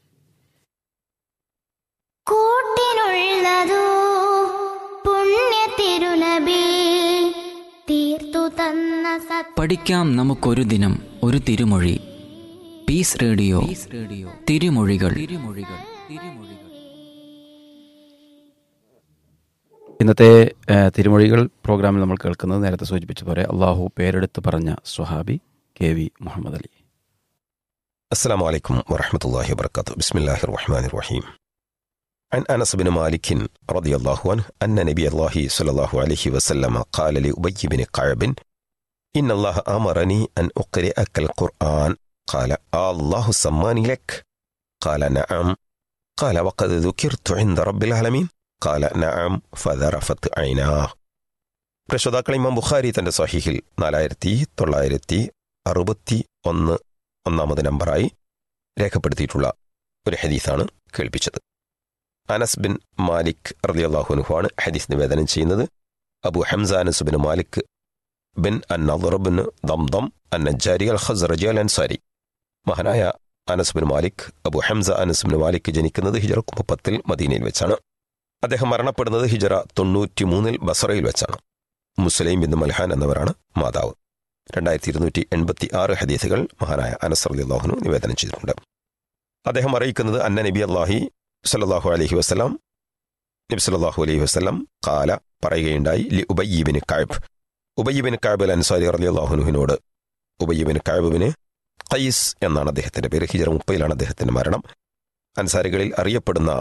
കൂട്ടിനുള്ളതോ പുണ്യ തിരുനബി തീർത്തു തന്ന സത് പഠിക്കാം നമുക്കൊരു ദിനം ഒരു തിരുമൊഴി പീസ് റേഡിയോ റേഡിയോ തിരുമൊഴികൾ തിരുമൊഴികൾ തിരുമൊഴികൾ ഇന്നത്തെ ആ, തിരുമൊഴികൾ പ്രോഗ്രാമിൽ നമ്മൾ കേൾക്കുന്നത് നേരത്തെ സൂചിപ്പിച്ചതുപോലെ അള്ളാഹു പേരെടുത്ത് പറഞ്ഞ സ്വഹാബി കെ വി മുഹമ്മദ് അലി السلام عليكم ورحمة الله وبركاته بسم الله الرحمن الرحيم عن أنس بن مالك رضي الله عنه أن نبي الله صلى الله عليه وسلم قال لأبي بن كعب إن الله أمرني أن أقرئك القرآن قال آه الله سماني لك قال نعم قال وقد ذكرت عند رب العالمين قال نعم فذرفت عيناه പ്രശോതാക്കൾ ഇമാം ബുഖാരി തന്റെ സഹീഹിൽ നാലായിരത്തി തൊള്ളായിരത്തി അറുപത്തി ഒന്ന് ഒന്നാമത് നമ്പറായി രേഖപ്പെടുത്തിയിട്ടുള്ള ഒരു ഹദീസാണ് കേൾപ്പിച്ചത് അനസ് ബിൻ മാലിക് റളിയല്ലാഹുനുഹു ആണ് ഹദീസ് നിവേദനം ചെയ്യുന്നത് അബു ഹംസ അനസ് ബിൻ മാലിക് ബിൻ അൻ ബിൻ ദംദം അൻ നജ്ജാരി അൽ ഖസ്റജി അൽ അൻസാരി മഹാനായ അനസ് ബിൻ മാലിക് അബു ഹംസ അനസ് ബിൻ മാലിക് ജനിക്കുന്നത് ഹിജറ മുപ്പത്തിൽ മദീനയിൽ വെച്ചാണ് അദ്ദേഹം മരണപ്പെടുന്നത് ഹിജറ തൊണ്ണൂറ്റി മൂന്നിൽ ബസറയിൽ വെച്ചാണ് മുസ്ലിം ബിൻ മൽഹാൻ എന്നവരാണ് മാതാവ് രണ്ടായിരത്തി ഇരുന്നൂറ്റി എൺപത്തി ആറ് ഹദീസുകൾ മഹാനായ അനസ് അള്ളാഹുനു നിവേദനം ചെയ്തിട്ടുണ്ട് അദ്ദേഹം അറിയിക്കുന്നത് അന്ന നബി അള്ളാഹി സല്ലാഹു അലഹി വസ്സലാം നബി സല്ലാഹു അലൈഹി വസ്സലാം കാല പറയുകയുണ്ടായി ലി ഉബയ്യബിന് കായബ് ഉബയ്യബിന് കായബ് അൽ അൻസാരി അലി അള്ളാഹുനുവിനോട് ഉബയ്യബിന് കായബിന് ഖൈസ് എന്നാണ് അദ്ദേഹത്തിന്റെ പേര് ഹിജറ മുപ്പയിലാണ് അദ്ദേഹത്തിന്റെ മരണം അൻസാരികളിൽ അറിയപ്പെടുന്ന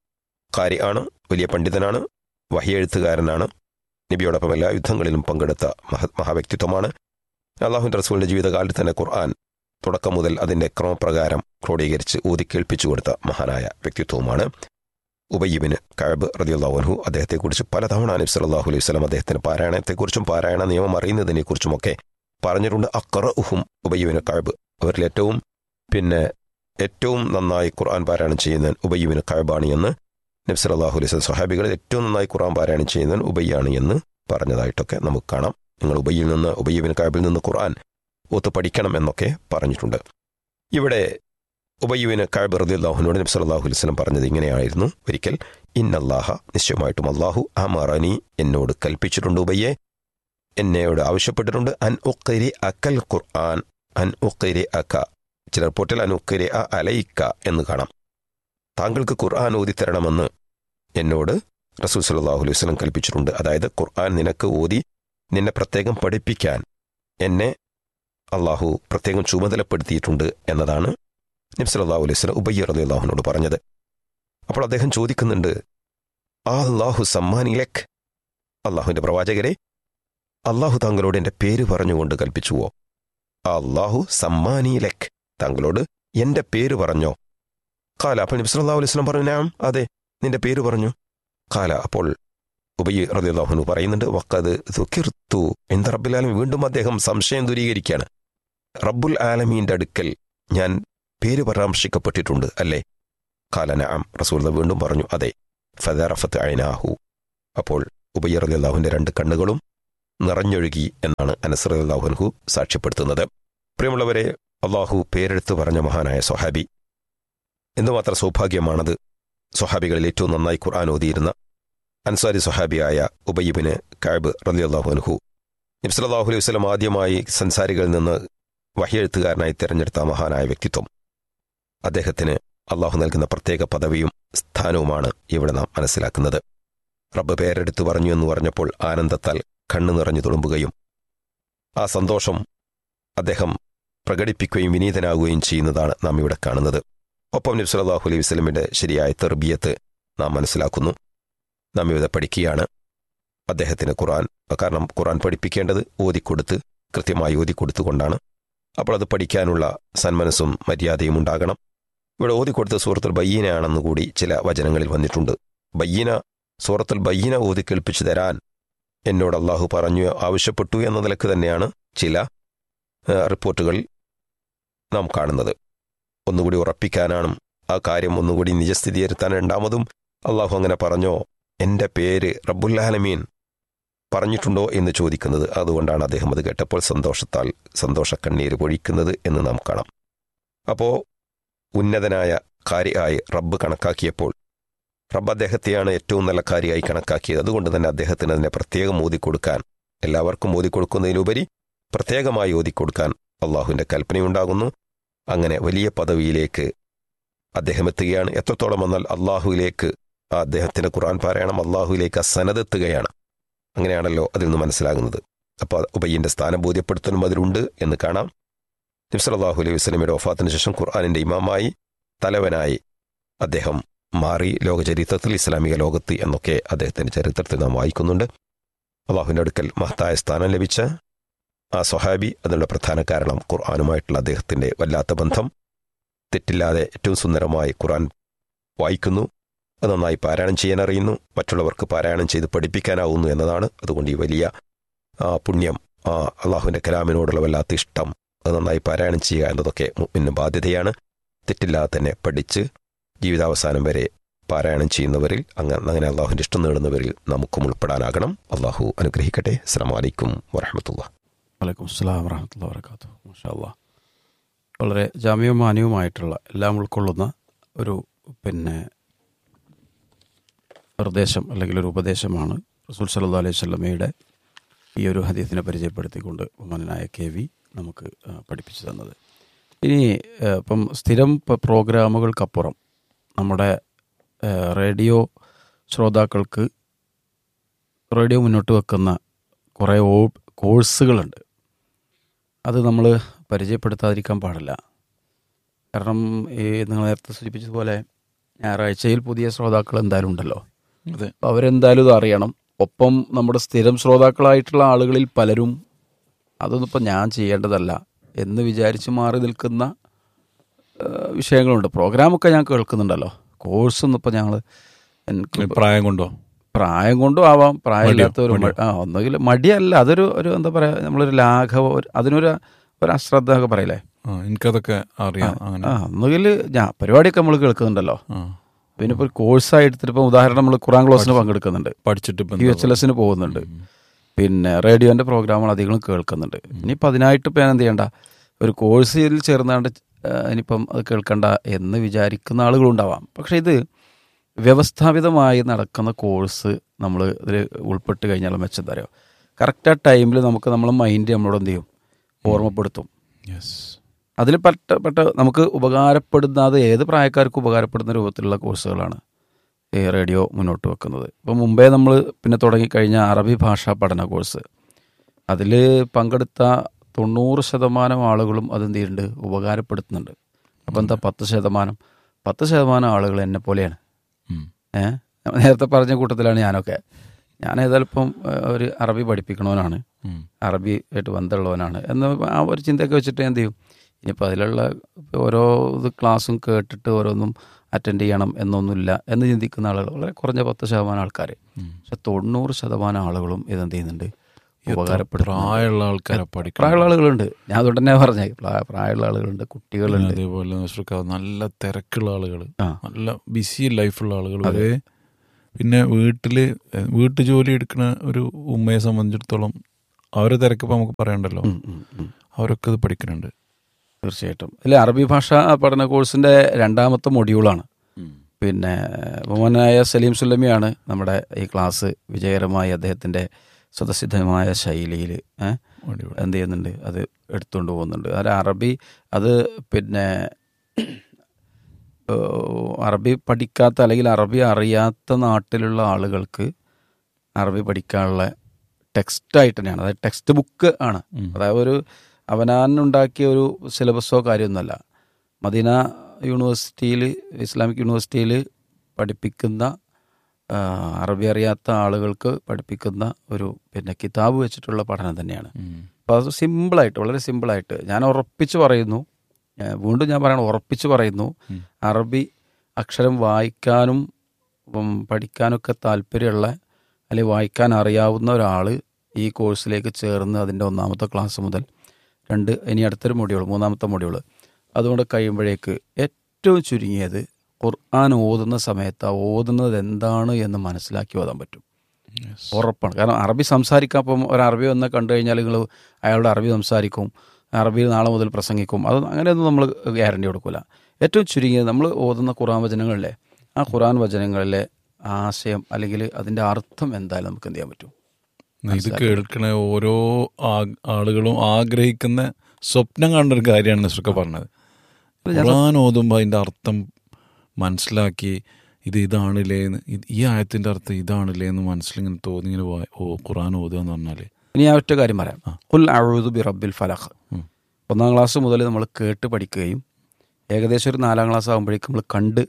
കാരിയാണ് വലിയ പണ്ഡിതനാണ് വഹിയെഴുത്തുകാരനാണ് നബിയോടൊപ്പം എല്ലാ യുദ്ധങ്ങളിലും പങ്കെടുത്ത മഹ മഹാവ്യക്തിത്വമാണ് അള്ളാഹുവിന്റെ റസൂലിന്റെ ജീവിതകാലത്ത് തന്നെ ഖുർആൻ തുടക്കം മുതൽ അതിന്റെ ക്രമപ്രകാരം ക്രോഡീകരിച്ച് ഊതി കേൾപ്പിച്ചു കൊടുത്ത മഹാനായ വ്യക്തിത്വവുമാണ് ഉബയ്യബിന് കഴബ് റതിയുള്ളാഹുൻഹു അദ്ദേഹത്തെക്കുറിച്ച് പലതവണ നബി സല്ലല്ലാഹു അലൈഹി വസല്ലം അദ്ദേഹത്തിന്റെ പാരായണത്തെക്കുറിച്ചും പാരായണ നിയമം അറിയുന്നതിനെക്കുറിച്ചുമൊക്കെ പറഞ്ഞിട്ടുണ്ട് അക്കറ ഉഹും ഉബയ്യബിന് കഴബ് അവരിൽ ഏറ്റവും പിന്നെ ഏറ്റവും നന്നായി ഖുർആൻ പാരായണം ചെയ്യുന്നവൻ ഉബയ്യബിന് കഴബാണ് എന്ന് നബി സല്ലല്ലാഹു അലൈഹി വസല്ലം സ്വഹാബികളിൽ ഏറ്റവും നന്നായി ഖുർആൻ പാരായണം ചെയ്യുന്നവൻ ഉബയ്യാണ് എന്ന് പറഞ്ഞതായിട്ടൊക്കെ നമുക്ക് കാണാം നിങ്ങൾ ഉബയ്യിൽ നിന്ന് ഉബയ്യബിൻ കാബിൽ നിന്ന് ഖുർആൻ ഒത്ത് പഠിക്കണം എന്നൊക്കെ പറഞ്ഞിട്ടുണ്ട് ഇവിടെ ഉബയ്യുവിന് കാബ് റദിയുള്ളാഹുനോട് നബി സല്ലല്ലാഹു അലൈഹി വസല്ലം പറഞ്ഞത് ഇങ്ങനെയായിരുന്നു ഒരിക്കൽ ഇന്നല്ലാഹ നിശ്ചയമായിട്ടും അള്ളാഹു അമറനി എന്നോട് കൽപ്പിച്ചിട്ടുണ്ട് ഉബയ്യെ എന്നോട് ആവശ്യപ്പെട്ടിട്ടുണ്ട് അൻ ഉക്കരി അക്കൽ ഖുർആൻ അൻ ഉക്കരി അക്ക ചില റിപ്പോർട്ടിൽ അൻ ഉക്കരി അ അലയിക്ക എന്ന് കാണാം താങ്കൾക്ക് ഖുർആൻ ഓതിത്തരണമെന്ന് എന്നോട് റസൂൽ സല്ലല്ലാഹു അലൈഹി വസല്ലം കൽപ്പിച്ചിട്ടുണ്ട് അതായത് ഖുർആൻ നിനക്ക് ഓതി നിന്നെ പ്രത്യേകം പഠിപ്പിക്കാൻ എന്നെ അള്ളാഹു പ്രത്യേകം ചുമതലപ്പെടുത്തിയിട്ടുണ്ട് എന്നതാണ് നബ്സലാഹു അലൈഹി സ്വലം ഉബയ്യ റലി അള്ളാഹുനോട് പറഞ്ഞത് അപ്പോൾ അദ്ദേഹം ചോദിക്കുന്നുണ്ട് ആ അള്ളാഹു സമ്മാനിലക് അള്ളാഹുവിന്റെ പ്രവാചകരെ അള്ളാഹു താങ്കളോട് എന്റെ പേര് പറഞ്ഞുകൊണ്ട് കൽപ്പിച്ചുവോ ആ അള്ളാഹു സമ്മാനിലക് താങ്കളോട് എന്റെ പേര് പറഞ്ഞോ കാല അപ്പോൾ നബ്സലാഹു അലൈഹി സ്വലം പറഞ്ഞു ഞാൻ അതെ നിന്റെ പേര് പറഞ്ഞു കാല അപ്പോൾ ഉബയ്യ റദിയാഹുനു പറയുന്നുണ്ട് വക്കത് ദുഃഖിർത്തു എന്ത് റബ്ബുൽ ആലമീൻ വീണ്ടും അദ്ദേഹം സംശയം ദൂരീകരിക്കുകയാണ് റബ്ബുൽ ആലമീന്റെ അടുക്കൽ ഞാൻ പേര് പരാമർശിക്കപ്പെട്ടിട്ടുണ്ട് അല്ലേ കാലനാം റസൂൽ വീണ്ടും പറഞ്ഞു അതെ ഫദറഫത്ത് അയനാഹു അപ്പോൾ ഉബയ്യർ അലി അള്ളാഹുവിൻ്റെ രണ്ട് കണ്ണുകളും നിറഞ്ഞൊഴുകി എന്നാണ് അനസർ അള്ളാഹുൻഹു സാക്ഷ്യപ്പെടുത്തുന്നത് പ്രിയമുള്ളവരെ അള്ളാഹു പേരെടുത്ത് പറഞ്ഞ മഹാനായ സ്വഹാബി എന്തുമാത്രം സൗഭാഗ്യമാണത് സ്വഹാബികളിൽ ഏറ്റവും നന്നായി ഖുർആൻ ഓതിയിരുന്ന അൻസാരി സ്വഹാബിയായ ഉബയ്യബിന് കാബ് റലി അള്ളാഹുൻഹു നബ്സലാഹു അലൈഹി വസ്ലം ആദ്യമായി സൻസാരികളിൽ നിന്ന് വഹിയെഴുത്തുകാരനായി തിരഞ്ഞെടുത്ത മഹാനായ വ്യക്തിത്വം അദ്ദേഹത്തിന് അള്ളാഹു നൽകുന്ന പ്രത്യേക പദവിയും സ്ഥാനവുമാണ് ഇവിടെ നാം മനസ്സിലാക്കുന്നത് റബ്ബ് പേരെടുത്തു പറഞ്ഞു എന്ന് പറഞ്ഞപ്പോൾ ആനന്ദത്താൽ കണ്ണു നിറഞ്ഞു തുളുമ്പുകയും ആ സന്തോഷം അദ്ദേഹം പ്രകടിപ്പിക്കുകയും വിനീതനാകുകയും ചെയ്യുന്നതാണ് നാം ഇവിടെ കാണുന്നത് ഒപ്പം നബ്സലാഹു അലൈഹി വസ്ലമിന്റെ ശരിയായ തെർബിയത്ത് നാം മനസ്സിലാക്കുന്നു നാം ഇവിടെ പഠിക്കുകയാണ് അദ്ദേഹത്തിന് ഖുറാൻ കാരണം ഖുറാൻ പഠിപ്പിക്കേണ്ടത് ഓതിക്കൊടുത്ത് കൃത്യമായി ഓതിക്കൊടുത്തുകൊണ്ടാണ് അപ്പോൾ അത് പഠിക്കാനുള്ള സന്മനസ്സും മര്യാദയും ഉണ്ടാകണം ഇവിടെ ഓതിക്കൊടുത്ത സൂറത്തുൽ ബയ്യനയാണെന്ന് കൂടി ചില വചനങ്ങളിൽ വന്നിട്ടുണ്ട് ബയ്യന സൂറത്തുൽ ബയ്യന ഓതി കേൾപ്പിച്ചു തരാൻ എന്നോട് അള്ളാഹു പറഞ്ഞു ആവശ്യപ്പെട്ടു എന്ന നിലക്ക് തന്നെയാണ് ചില ആ, റിപ്പോർട്ടുകൾ നാം കാണുന്നത് ഒന്നുകൂടി ഉറപ്പിക്കാനാണ് ആ കാര്യം ഒന്നുകൂടി നിജസ്ഥിതിയിരുത്താൻ രണ്ടാമതും അള്ളാഹു അങ്ങനെ പറഞ്ഞോ എന്റെ പേര് റബ്ബുല്ലാലമീൻ പറഞ്ഞിട്ടുണ്ടോ എന്ന് ചോദിക്കുന്നത് അതുകൊണ്ടാണ് അദ്ദേഹം അത് കേട്ടപ്പോൾ സന്തോഷത്താൽ സന്തോഷക്കണ്ണീര് പൊഴിക്കുന്നത് എന്ന് നാം കാണാം അപ്പോ ഉന്നതനായ കാര്യമായി റബ്ബ് കണക്കാക്കിയപ്പോൾ റബ്ബ് അദ്ദേഹത്തെയാണ് ഏറ്റവും നല്ല കാര്യമായി കണക്കാക്കിയത് അതുകൊണ്ട് തന്നെ അദ്ദേഹത്തിന് അതിനെ പ്രത്യേകം ഓതിക്കൊടുക്കാൻ എല്ലാവർക്കും ഓതിക്കൊടുക്കുന്നതിനുപരി പ്രത്യേകമായി ഓതിക്കൊടുക്കാൻ അള്ളാഹുവിന്റെ കൽപ്പനയുണ്ടാകുന്നു അങ്ങനെ വലിയ പദവിയിലേക്ക് അദ്ദേഹം എത്തുകയാണ് എത്രത്തോളം എന്നാൽ അള്ളാഹുവിലേക്ക് ആ അദ്ദേഹത്തിന്റെ ഖുർആൻ പാരായണം അള്ളാഹുവിലേക്ക് ആ സനതെത്തുകയാണ് അങ്ങനെയാണല്ലോ അതിൽ നിന്ന് മനസ്സിലാകുന്നത് അപ്പോൾ ഉബയ്യന്റെ സ്ഥാനം ബോധ്യപ്പെടുത്തലും അതിലുണ്ട് എന്ന് കാണാം നിബ്സലാഹു അലൈഹി വസ്ലമിയുടെ ഒഫാത്തിന് ശേഷം ഖുർആാനിന്റെ ഇമാമായി തലവനായി അദ്ദേഹം മാറി ലോകചരിത്രത്തിൽ ഇസ്ലാമിക ലോകത്ത് എന്നൊക്കെ അദ്ദേഹത്തിന്റെ ചരിത്രത്തിൽ നാം വായിക്കുന്നുണ്ട് അള്ളാഹുവിന്റെ അടുക്കൽ മഹത്തായ സ്ഥാനം ലഭിച്ച ആ സ്വഹാബി അതിനുള്ള പ്രധാന കാരണം ഖുർആാനുമായിട്ടുള്ള അദ്ദേഹത്തിന്റെ വല്ലാത്ത ബന്ധം തെറ്റില്ലാതെ ഏറ്റവും സുന്ദരമായി ഖുർആൻ വായിക്കുന്നു അത് നന്നായി പാരായണം ചെയ്യാൻ അറിയുന്നു മറ്റുള്ളവർക്ക് പാരായണം ചെയ്ത് പഠിപ്പിക്കാനാവുന്നു എന്നതാണ് അതുകൊണ്ട് ഈ വലിയ ആ, പുണ്യം ആ അള്ളാഹുവിന്റെ കലാമിനോടുള്ള വല്ലാത്ത ഇഷ്ടം അത് നന്നായി പാരായണം ചെയ്യുക എന്നതൊക്കെ മുമ്പിന് ബാധ്യതയാണ് തെറ്റില്ലാതെ തന്നെ പഠിച്ച് ജീവിതാവസാനം വരെ പാരായണം ചെയ്യുന്നവരിൽ അങ്ങനെ അങ്ങനെ അള്ളാഹുവിന്റെ ഇഷ്ടം നേടുന്നവരിൽ നമുക്കും ഉൾപ്പെടാനാകണം അള്ളാഹു അനുഗ്രഹിക്കട്ടെ അസ്സാം വലൈക്കും വറഹമത്തുള്ള വലൈക്കും അസ്സലാം വറഹമത്തുള്ള വർക്കാത്തു മാഷാല്ല വളരെ ജാമ്യവും മാന്യവുമായിട്ടുള്ള എല്ലാം ഉൾക്കൊള്ളുന്ന ഒരു പിന്നെ നിർദ്ദേശം അല്ലെങ്കിൽ ഒരു ഉപദേശമാണ് റസൂൽ സല്ലാ അലൈഹി സ്വല്ലമയുടെ ഈ ഒരു ഹദീസിനെ പരിചയപ്പെടുത്തിക്കൊണ്ട് ബഹുമാനായ കെ വി നമുക്ക് ആ, പഠിപ്പിച്ചു തന്നത് ഇനി ആ, ഇപ്പം സ്ഥിരം പ- പ്രോഗ്രാമുകൾക്കപ്പുറം നമ്മുടെ ആ, റേഡിയോ ശ്രോതാക്കൾക്ക് റേഡിയോ മുന്നോട്ട് വെക്കുന്ന കുറേ ഓ കോഴ്സുകളുണ്ട് അത് നമ്മൾ പരിചയപ്പെടുത്താതിരിക്കാൻ പാടില്ല കാരണം ഈ നിങ്ങൾ നേരത്തെ സൂചിപ്പിച്ചതുപോലെ ഞായറാഴ്ചയിൽ പുതിയ ശ്രോതാക്കൾ എന്തായാലും ഉണ്ടല്ലോ അതെ അപ്പോൾ അവരെന്തായാലും ഇത് അറിയണം ഒപ്പം നമ്മുടെ സ്ഥിരം ശ്രോതാക്കളായിട്ടുള്ള ആളുകളിൽ പലരും അതൊന്നും ഇപ്പം ഞാൻ ചെയ്യേണ്ടതല്ല എന്ന് വിചാരിച്ച് മാറി നിൽക്കുന്ന ആ, വിഷയങ്ങളുണ്ട് പ്രോഗ്രാമൊക്കെ ഞാൻ കേൾക്കുന്നുണ്ടല്ലോ കോഴ്സൊന്നും ഇപ്പം ഞങ്ങൾ എനിക്ക് പ്രായം കൊണ്ടോ പ്രായം കൊണ്ടും ആവാം പ്രായമില്ലാത്ത ഒരു മടിയോ? ആ ഒന്നുകിൽ മടിയല്ല അതൊരു ഒരു എന്താ പറയാ നമ്മളൊരു ലാഘവ ഒരു- അതിനൊരു ഒരു അശ്രദ്ധ ഒക്കെ പറയില്ലേ ആ എനിക്കതൊക്കെ അറിയാം അങ്ങനെ ആ ഒന്നുകിൽ ഞാൻ പരിപാടിയൊക്കെ നമ്മൾ കേൾക്കുന്നുണ്ടല്ലോ ആ പിന്നെ ഇപ്പോൾ ഒരു കോഴ്സായി എടുത്തിട്ട് ഇപ്പോൾ ഉദാഹരണം നമ്മൾ ഖുറാൻ ക്ലാസ്സിന് പങ്കെടുക്കുന്നുണ്ട് പഠിച്ചിട്ട് ഇപ്പം യു എന്താ എച്ച് എൽ എസിന് പോകുന്നുണ്ട് പിന്നെ റേഡിയോന്റെ പ്രോഗ്രാമുകൾ അധികം കേൾക്കുന്നുണ്ട് ഇനിയിപ്പോൾ അതിനായിട്ട് ഇപ്പം ഞാൻ എന്ത് ചെയ്യണ്ട ഒരു കോഴ്സിൽ ചേർന്നാണ്ട് ആ, ഇനിയിപ്പം അത് കേൾക്കണ്ട എന്ന് വിചാരിക്കുന്ന ആളുകളുണ്ടാവാം പക്ഷെ ഇത് വ്യവസ്ഥാപിതമായി നടക്കുന്ന കോഴ്സ് നമ്മൾ ഇതിൽ ഉൾപ്പെട്ട് കഴിഞ്ഞാൽ മെച്ചം തരാം കറക്റ്റ് ആ ടൈമിൽ നമുക്ക് നമ്മളെ മൈൻഡ് നമ്മളോട് എന്ത് ചെയ്യും ഓർമ്മപ്പെടുത്തും യെസ് അതിൽ പെട്ട പെട്ട നമുക്ക് ഉപകാരപ്പെടുന്ന അത് ഏത് പ്രായക്കാർക്കും ഉപകാരപ്പെടുന്ന രൂപത്തിലുള്ള കോഴ്സുകളാണ് ഈ റേഡിയോ മുന്നോട്ട് വെക്കുന്നത് ഇപ്പം മുമ്പേ നമ്മൾ പിന്നെ തുടങ്ങിക്കഴിഞ്ഞ അറബി ഭാഷാ പഠന കോഴ്സ് അതിൽ പങ്കെടുത്ത തൊണ്ണൂറ് ശതമാനം ആളുകളും അതെന്ത് ചെയ്യുന്നുണ്ട് ഉപകാരപ്പെടുത്തുന്നുണ്ട് അപ്പം എന്താ പത്ത് ശതമാനം പത്ത് ശതമാനം ആളുകൾ എന്നെ പോലെയാണ് ഏഹ് നേരത്തെ പറഞ്ഞ കൂട്ടത്തിലാണ് ഞാനൊക്കെ ഞാൻ ഏതായാലും ഇപ്പം ഏഹ്, ഒരു അറബി പഠിപ്പിക്കണവനാണ് അറബി ആയിട്ട് ബന്ധമുള്ളവനാണ് എന്ന് ആ ഒരു ചിന്തയൊക്കെ വെച്ചിട്ട് എന്ത് ചെയ്യും ഇനിയിപ്പോൾ അതിലുള്ള ഓരോ ഇത് ക്ലാസ്സും കേട്ടിട്ട് ഓരോന്നും അറ്റൻഡ് ചെയ്യണം എന്നൊന്നുമില്ല എന്ന് ചിന്തിക്കുന്ന ആളുകൾ വളരെ കുറഞ്ഞ പത്ത് ശതമാനം ആൾക്കാർ പക്ഷെ തൊണ്ണൂറ് ശതമാനം ആളുകളും ഇതെന്ത് ചെയ്യുന്നുണ്ട് ഉപകാരപ്പെടും പ്രായമുള്ള ആൾക്കാരെ പഠിക്കണം പ്രായമുള്ള ആളുകളുണ്ട് ഞാൻ അതുകൊണ്ട് തന്നെ പറഞ്ഞേ പ്രായ- പ്രായമുള്ള ആളുകളുണ്ട് കുട്ടികളുണ്ട് അതേപോലെ നസ്രുക്ക നല്ല തിരക്കുള്ള ആളുകൾ ആ. നല്ല ബിസി ലൈഫുള്ള ആളുകൾ വരെ പിന്നെ വീട്ടിൽ വീട്ടു ജോലി എടുക്കുന്ന ഒരു ഉമ്മയെ സംബന്ധിച്ചിടത്തോളം അവരെ തിരക്കിപ്പോൾ നമുക്ക് പറയണ്ടല്ലോ ഉം, ഉം, ഉം. അവരൊക്കെ ഇത് പഠിക്കുന്നുണ്ട് തീർച്ചയായിട്ടും അല്ലെ അറബി ഭാഷ പഠന കോഴ്സിന്റെ രണ്ടാമത്തെ മൊഡ്യൂളാണ് പിന്നെ ബഹുമാനായ സലീം സുല്ലമിയാണ് നമ്മുടെ ഈ ക്ലാസ് വിജയകരമായി അദ്ദേഹത്തിന്റെ സ്വതസിദ്ധമായ ശൈലിയിൽ അടിപൊളി. എന്ത് ചെയ്യുന്നുണ്ട് അത് എടുത്തുകൊണ്ട് പോകുന്നുണ്ട് അത് അറബി അത് പിന്നെ ഏഹ്, അറബി പഠിക്കാത്ത അല്ലെങ്കിൽ അറബി അറിയാത്ത നാട്ടിലുള്ള ആളുകൾക്ക് അറബി പഠിക്കാനുള്ള ടെക്സ്റ്റായിട്ട് തന്നെയാണ് അതായത് ടെക്സ്റ്റ് ബുക്ക് ആണ് ഉം. അതായത് ഒരു അവനാനുണ്ടാക്കിയ ഒരു സിലബസോ കാര്യമൊന്നുമല്ല മദീന യൂണിവേഴ്സിറ്റിയിൽ ഇസ്ലാമിക് യൂണിവേഴ്സിറ്റിയിൽ പഠിപ്പിക്കുന്ന ആ, അറബി അറിയാത്ത ആളുകൾക്ക് പഠിപ്പിക്കുന്ന ഒരു പിന്നെ കിതാബ് വെച്ചിട്ടുള്ള പഠനം തന്നെയാണ് ഉം. അപ്പോൾ അത് സിമ്പിളായിട്ട് വളരെ സിമ്പിളായിട്ട് ഞാൻ ഉറപ്പിച്ച് പറയുന്നു ഏ, വീണ്ടും ഞാൻ പറയണം ഉറപ്പിച്ച് പറയുന്നു ഉം. അറബി അക്ഷരം വായിക്കാനും ഉം, പഠിക്കാനൊക്കെ താല്പര്യമുള്ള അല്ലെങ്കിൽ വായിക്കാൻ അറിയാവുന്ന ഒരാൾ ഈ കോഴ്സിലേക്ക് ചേർന്ന് അതിൻ്റെ ഒന്നാമത്തെ ക്ലാസ് മുതൽ രണ്ട് ഇനി അടുത്തൊരു മൊഡ്യൂൾ മൂന്നാമത്തെ മൊഡ്യൂൾ അതുകൊണ്ട് കഴിയുമ്പോഴേക്ക് ഏറ്റവും ചുരുങ്ങിയത് ഖുർആൻ ഓതുന്ന സമയത്ത് ആ ഓതുന്നത് എന്താണ് എന്ന് മനസ്സിലാക്കി ഓതാൻ പറ്റും Yes. ഉറപ്പാണ് കാരണം അറബി സംസാരിക്കാൻ അപ്പം ഒരു അറബി വന്ന് കണ്ടു കഴിഞ്ഞാൽ നിങ്ങൾ അയാളുടെ അറബി സംസാരിക്കും അറബിയിൽ നാളെ മുതൽ പ്രസംഗിക്കും അത് അങ്ങനെയൊന്നും നമ്മൾ ഗ്യാരണ്ടി കൊടുക്കില്ല ഏറ്റവും ചുരുങ്ങിയത് നമ്മൾ ഓതുന്ന ഖുറാൻ വചനങ്ങളിലെ ആ ഖുറാൻ വചനങ്ങളിലെ ആശയം അല്ലെങ്കിൽ അതിൻ്റെ അർത്ഥം എന്തായാലും നമുക്ക് എന്ത് ചെയ്യാൻ പറ്റും ഇത് കേൾക്കണ ഓരോ ആ- ആളുകളും ആഗ്രഹിക്കുന്ന സ്വപ്നം കണ്ട ഒരു കാര്യമാണ് നിസ്രക്ക പറഞ്ഞത് ഖുർആൻ ഓതുമ്പോൾ അതിൻ്റെ അർത്ഥം മനസ്സിലാക്കി ഇത് ഇതാണില്ലേ എന്ന് ഇത് ഈ ആയത്തിൻ്റെ അർത്ഥം ഇതാണില്ലേ എന്ന് മനസ്സിലിങ്ങനെ തോന്നി ഇങ്ങനെ വാ- ഓ ഖുർആൻ ഓതുക എന്ന് പറഞ്ഞാൽ ഇനി ഞാൻ ഒറ്റ കാര്യം പറയാം ആ. കുൽ അഴുതു ബി റബ്ബിൽ ഫലഖ് ഉം. ഒന്നാം ക്ലാസ് മുതൽ നമ്മൾ കേട്ട് പഠിക്കുകയും ഏകദേശം ഒരു നാലാം ക്ലാസ് ആകുമ്പോഴേക്കും നമ്മൾ കണ്ട്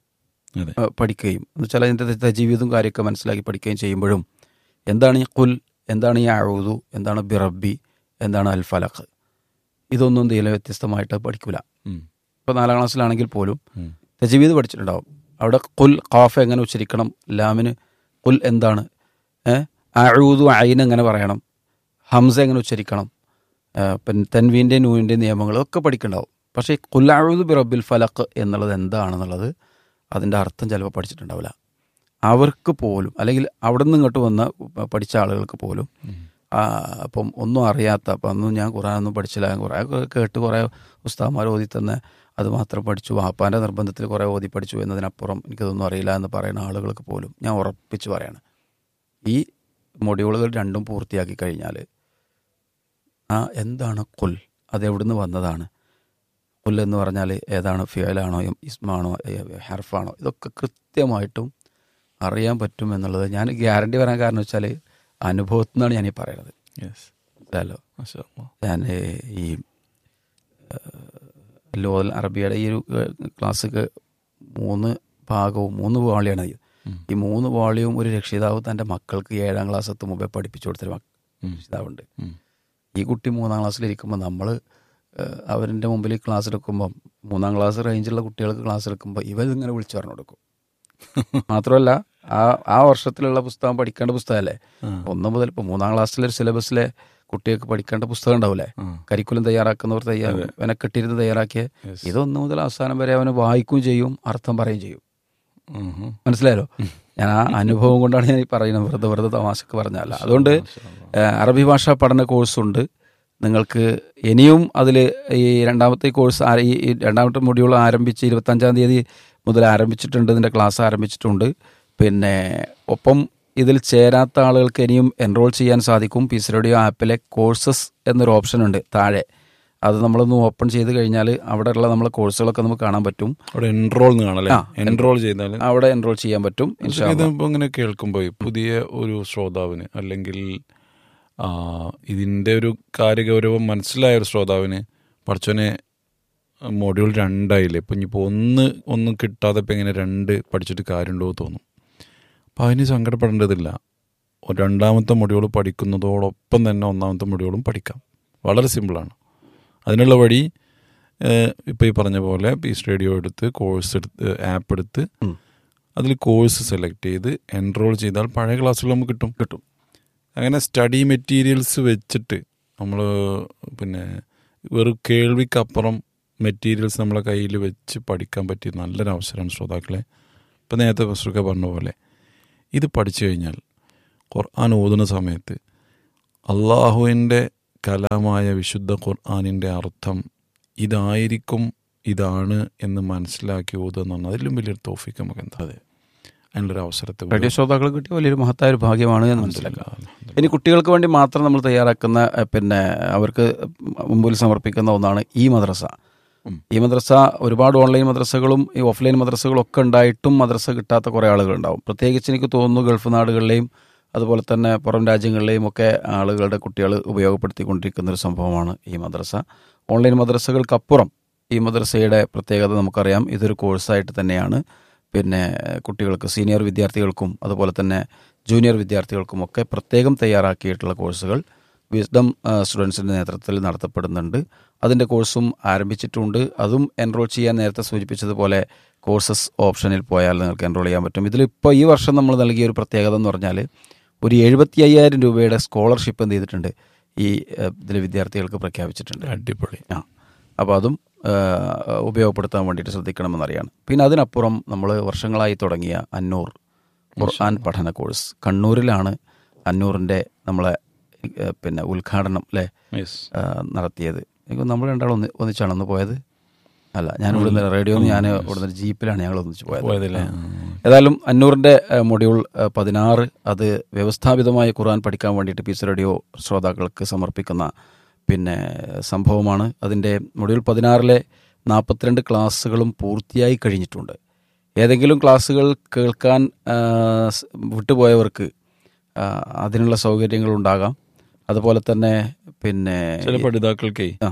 അതെ ഏഹ്, പഠിക്കുകയും എന്ന് വെച്ചാൽ അതിൻ്റെ തജീവിതും കാര്യമൊക്കെ മനസ്സിലാക്കി പഠിക്കുകയും ചെയ്യുമ്പോഴും എന്താണ് ഈ കുൽ എന്താണ് ഈ അഴുതു എന്താണ് ബിറബി എന്താണ് അൽ ഫലഖ് ഇതൊന്നും എന്തെങ്കിലും വ്യത്യസ്തമായിട്ട് പഠിക്കൂല ഉം. ഇപ്പോൾ നാലാം ക്ലാസ്സിലാണെങ്കിൽ പോലും ഉം. തജീവീദ് പഠിച്ചിട്ടുണ്ടാവും അവിടെ കുൽ ഖാഫ് എങ്ങനെ ഉച്ചരിക്കണം ലാമിന് കുൽ എന്താണ് ഏഹ് അഴൂതു അയിൻ എങ്ങനെ പറയണം ഹംസ എങ്ങനെ ഉച്ചരിക്കണം ഏഹ് പിന്നെ തെൻവീൻ്റെയും നൂവിൻ്റെയും നിയമങ്ങളൊക്കെ പഠിക്കണ്ടാവും പക്ഷേ ഈ കുൽ അഴൂതു ബി റബ്ബിൽ ഫലക്ക് എന്നുള്ളത് എന്താണെന്നുള്ളത് അതിൻ്റെ അർത്ഥം ചിലപ്പോൾ പഠിച്ചിട്ടുണ്ടാവില്ല അവർക്ക് പോലും അല്ലെങ്കിൽ അവിടെ നിന്ന് ഇങ്ങോട്ട് വന്ന പഠിച്ച ആളുകൾക്ക് പോലും ആ, അപ്പം ഒന്നും അറിയാത്ത അപ്പം അന്നും ഞാൻ ഖുറാനൊന്നും പഠിച്ചില്ല ഞാൻ കുറേ കേട്ട് കുറേ ഉസ്താമാർ ഓതി തന്നെ അത് മാത്രം പഠിച്ചു വാപ്പാൻ്റെ നിർബന്ധത്തിൽ കുറേ ഓതി പഠിച്ചു എന്നതിനപ്പുറം എനിക്കതൊന്നും അറിയില്ല എന്ന് പറയുന്ന ആളുകൾക്ക് പോലും ഞാൻ ഉറപ്പിച്ച് പറയാണ് ഈ മൊഡ്യൂളുകൾ രണ്ടും പൂർത്തിയാക്കി കഴിഞ്ഞാൽ ആ എന്താണ് കുൽ അത് എവിടുന്ന് വന്നതാണ് കുൽ എന്ന് പറഞ്ഞാൽ ഏതാണ് ഫിയലാണോ ഇസ്മാണോ ഹർഫാണോ ഇതൊക്കെ കൃത്യമായിട്ടും അറിയാൻ പറ്റും എന്നുള്ളത് ഞാൻ ഗ്യാരണ്ടി പറയാൻ കാരണം വെച്ചാൽ അനുഭവത്തിൽ നിന്നാണ് ഞാൻ ഈ പറയുന്നത് യെസ് മനസ്സിലായല്ലോ മാഷാ അല്ലാ. ഞാൻ ഈ ലോൽ അറബിയുടെ ഈ ഒരു ക്ലാസ് മൂന്ന് ഭാഗവും മൂന്ന് വാളിയാണ് ഇത്. ഉം. ഈ മൂന്ന് വാളിയും ഒരു രക്ഷിതാവ് തൻ്റെ മക്കൾക്ക് ഏഴാം ക്ലാസ് എത്തും മുമ്പേ പഠിപ്പിച്ചു കൊടുത്തൊരു മക്ക- ഉം. രക്ഷിതാവുണ്ട് ഉം. ഈ കുട്ടി മൂന്നാം ക്ലാസ്സിലിരിക്കുമ്പോൾ നമ്മൾ അവരുടെ മുമ്പിൽ ക്ലാസ് എടുക്കുമ്പം മൂന്നാം ക്ലാസ് റേഞ്ചുള്ള കുട്ടികൾക്ക് ക്ലാസ് എടുക്കുമ്പോൾ ഇവർ ഇങ്ങനെ വിളിച്ചു പറഞ്ഞു കൊടുക്കും മാത്രമല്ല ആ ആ വർഷത്തിലുള്ള പുസ്തകം പഠിക്കേണ്ട പുസ്തകമല്ലേ ആ. ഒന്ന് മുതൽ ഇപ്പോൾ മൂന്നാം ക്ലാസ്സിലെ ഒരു സിലബസിലെ കുട്ടികൾക്ക് പഠിക്കേണ്ട പുസ്തകം ഉണ്ടാവില്ലേ ആ. കരിക്കുലം തയ്യാറാക്കുന്നവർ തയ്യാർ വെനക്കെട്ടിരുന്ന് തയ്യാറാക്കിയ Yes. ഇതൊന്നു മുതൽ അവസാനം വരെ അവന് വായിക്കുകയും ചെയ്യും അർത്ഥം പറയുകയും ചെയ്യും ഉം. മനസ്സിലായല്ലോ ഞാൻ ആ അനുഭവം കൊണ്ടാണ് ഞാൻ ഈ പറയുന്നത് വെറുതെ വെറുതെ തമാശക്ക് പറഞ്ഞല്ല അതുകൊണ്ട് ഏഹ്, അറബി ഭാഷ പഠന കോഴ്സുണ്ട് നിങ്ങൾക്ക് ഇനിയും അതിൽ ഈ രണ്ടാമത്തെ കോഴ്സ് ആ- ഈ ഈ രണ്ടാമത്തെ മൊഡ്യൂൾ ആരംഭിച്ച് ഇരുപത്തഞ്ചാം തീയതി മുതൽ ആരംഭിച്ചിട്ടുണ്ട് ഇതിൻ്റെ ക്ലാസ് ആരംഭിച്ചിട്ടുണ്ട് പിന്നെ ഒപ്പം ഇതിൽ ചേരാത്ത ആളുകൾക്ക് ഇനിയും എൻറോൾ ചെയ്യാൻ സാധിക്കും പീസ് റേഡിയോ ആപ്പിലെ കോഴ്സസ് എന്നൊരു ഓപ്ഷൻ ഉണ്ട് താഴെ അത് നമ്മളൊന്ന് ഓപ്പൺ ചെയ്ത് കഴിഞ്ഞാൽ അവിടെയുള്ള നമ്മളെ കോഴ്സുകളൊക്കെ നമുക്ക് കാണാൻ പറ്റും അവിടെ എൻറോൾ എന്ന് കാണാല്ലേ ആ, എൻറോൾ ചെയ്താൽ അവിടെ എൻറോൾ ചെയ്യാൻ പറ്റും ഇൻഷാ അല്ലാ. ഇതിപ്പോ ഇങ്ങനെ കേൾക്കുമ്പോൾ പുതിയ ഒരു ശ്രോതാവിന് അല്ലെങ്കിൽ ആ, ഇതിന്റെ ഒരു കാര്യഗൗരവം മനസ്സിലായ ഒരു ശ്രോതാവിന് പഠിച്ചോനെ മൊഡ്യൂൾ രണ്ടായില്ലേ ഇപ്പം ഇനിയിപ്പോൾ ഒന്ന് ഒന്നും കിട്ടാതെ ഇപ്പം ഇങ്ങനെ രണ്ട് പഠിച്ചിട്ട് കാര്യമുണ്ടോ എന്ന് തോന്നും അപ്പം അതിന് സങ്കടപ്പെടേണ്ടതില്ല ഒരു രണ്ടാമത്തെ മൊഡ്യൂൾ പഠിക്കുന്നതോടൊപ്പം തന്നെ ഒന്നാമത്തെ മൊഡ്യൂളും പഠിക്കാം വളരെ സിമ്പിളാണ് അതിനുള്ള വഴി ഇപ്പോൾ ഈ പറഞ്ഞ പോലെ പീസ് റേഡിയോ എടുത്ത് കോഴ്സ് എടുത്ത് ആപ്പ് എടുത്ത് ഉം. അതിൽ കോഴ്സ് സെലക്ട് ചെയ്ത് എൻറോൾ ചെയ്താൽ പഴയ ക്ലാസ്സുകൾ നമുക്ക് കിട്ടും കിട്ടും അങ്ങനെ സ്റ്റഡി മെറ്റീരിയൽസ് വെച്ചിട്ട് നമ്മൾ പിന്നെ വെറും കേൾവിക്കപ്പുറം മെറ്റീരിയൽസ് നമ്മളെ കയ്യിൽ വെച്ച് പഠിക്കാൻ പറ്റിയ നല്ലൊരു അവസരമാണ് ശ്രോതാക്കളെ ഇപ്പം നേരത്തെ പ്രശ്നമൊക്കെ പറഞ്ഞ പോലെ ഇത് പഠിച്ചു കഴിഞ്ഞാൽ ഖുർആൻ ഓതുന്ന സമയത്ത് അള്ളാഹുവിൻ്റെ കലാമായ വിശുദ്ധ ഖുർആാനിൻ്റെ അർത്ഥം ഇതായിരിക്കും ഇതാണ് എന്ന് മനസ്സിലാക്കി ഓതുക എന്ന് പറഞ്ഞാൽ അതിലും വലിയൊരു തോഫിക്ക് നമുക്ക് എന്താ അതെ അതിനുള്ളൊരു അവസരത്തെ റേഡിയോ ശ്രോതാക്കൾ കിട്ടിയ വലിയൊരു മഹത്തായ ഒരു ഭാഗ്യമാണ് എന്ന് മനസ്സിലാക്കാം മനസ്സിലാക്കാം ഇനി കുട്ടികൾക്ക് വേണ്ടി മാത്രം നമ്മൾ തയ്യാറാക്കുന്ന എഹ്, പിന്നെ അവർക്ക് മുമ്പിൽ സമർപ്പിക്കുന്ന ഒന്നാണ് ഈ മദ്രസ ഉം. ഈ മദ്രസ ഒരുപാട് ഓൺലൈൻ മദ്രസകളും ഈ ഓഫ്ലൈൻ മദ്രസകളും ഒക്കെ ഉണ്ടായിട്ടും മദ്രസ കിട്ടാത്ത കുറേ ആളുകളുണ്ടാവും പ്രത്യേകിച്ച് എനിക്ക് തോന്നുന്നു ഗൾഫ് നാടുകളിലെയും അതുപോലെ തന്നെ പുറം രാജ്യങ്ങളിലെയും ഒക്കെ ആളുകളുടെ കുട്ടികൾ ഉപയോഗപ്പെടുത്തിക്കൊണ്ടിരിക്കുന്ന ഒരു സംഭവമാണ് ഈ മദ്രസ ഓൺലൈൻ മദ്രസകൾക്കപ്പുറം ഈ മദ്രസയുടെ പ്രത്യേകത നമുക്കറിയാം ഇതൊരു കോഴ്സായിട്ട് തന്നെയാണ് പിന്നെ കുട്ടികൾക്ക് സീനിയർ വിദ്യാർത്ഥികൾക്കും അതുപോലെ തന്നെ ജൂനിയർ വിദ്യാർത്ഥികൾക്കും ഒക്കെ പ്രത്യേകം തയ്യാറാക്കിയിട്ടുള്ള കോഴ്സുകൾ വിസ്ഡം സ്റ്റുഡൻസിൻ്റെ നേതൃത്വത്തിൽ നടത്തപ്പെടുന്നുണ്ട് അതിൻ്റെ കോഴ്സും ആരംഭിച്ചിട്ടുണ്ട് അതും എൻറോൾ ചെയ്യാൻ നേരത്തെ സൂചിപ്പിച്ചതുപോലെ കോഴ്സസ് ഓപ്ഷനിൽ പോയാൽ നിങ്ങൾക്ക് എൻറോൾ ചെയ്യാൻ പറ്റും ഇതിലിപ്പോൾ ഈ വർഷം നമ്മൾ നൽകിയ ഒരു പ്രത്യേകത എന്ന് പറഞ്ഞാൽ ഒരു എഴുപത്തി അയ്യായിരം രൂപയുടെ സ്കോളർഷിപ്പ് എന്ത് ചെയ്തിട്ടുണ്ട് ഈ ഇതിൽ വിദ്യാർത്ഥികൾക്ക് പ്രഖ്യാപിച്ചിട്ടുണ്ട് അടിപൊളി ആ അപ്പോൾ അതും ആ, ഉപയോഗപ്പെടുത്താൻ വേണ്ടിയിട്ട് ശ്രദ്ധിക്കണമെന്നറിയാണ് പിന്നെ അതിനപ്പുറം നമ്മൾ വർഷങ്ങളായി തുടങ്ങിയ അന്നൂർ ഖുർആൻ പഠന കോഴ്സ് കണ്ണൂരിലാണ് അന്നൂറിൻ്റെ നമ്മളെ ഏ, പിന്നെ ഉദ്ഘാടനം അല്ലേ യെസ് ആ, നടത്തിയത് എനിക്ക് നമ്മൾ രണ്ടാളും ഒന്ന് ഒന്നിച്ചാണ് അന്ന് പോയത് അല്ല ഞാൻ ഇവിടുന്ന് റേഡിയോ ഞാൻ ഇവിടുന്ന് ജീപ്പിലാണ് ഞങ്ങൾ ഒന്നിച്ച് പോയത് പോയതല്ലേ ആ. ഏതായാലും അന്നൂറിൻ്റെ ഏ, മൊഡ്യൂൾ ഏ, പതിനാറ് അത് വ്യവസ്ഥാപിതമായ ഖുർആൻ പഠിക്കാൻ വേണ്ടിയിട്ട് പീസ് റേഡിയോ ശ്രോതാക്കൾക്ക് സമർപ്പിക്കുന്ന പിന്നെ സംഭവമാണ് അതിൻ്റെ മൊഡ്യൂൾ പതിനാറിലെ നാൽപ്പത്തിരണ്ട് ക്ലാസ്സുകളും പൂർത്തിയായി കഴിഞ്ഞിട്ടുണ്ട് ഏതെങ്കിലും ക്ലാസ്സുകൾ കേൾക്കാൻ ആ, സ് വിട്ടുപോയവർക്ക് ആ, അതിനുള്ള സൗകര്യങ്ങളുണ്ടാകാം അതുപോലെ തന്നെ പിന്നെ ചില പഠിതാക്കൾക്കേ ആ,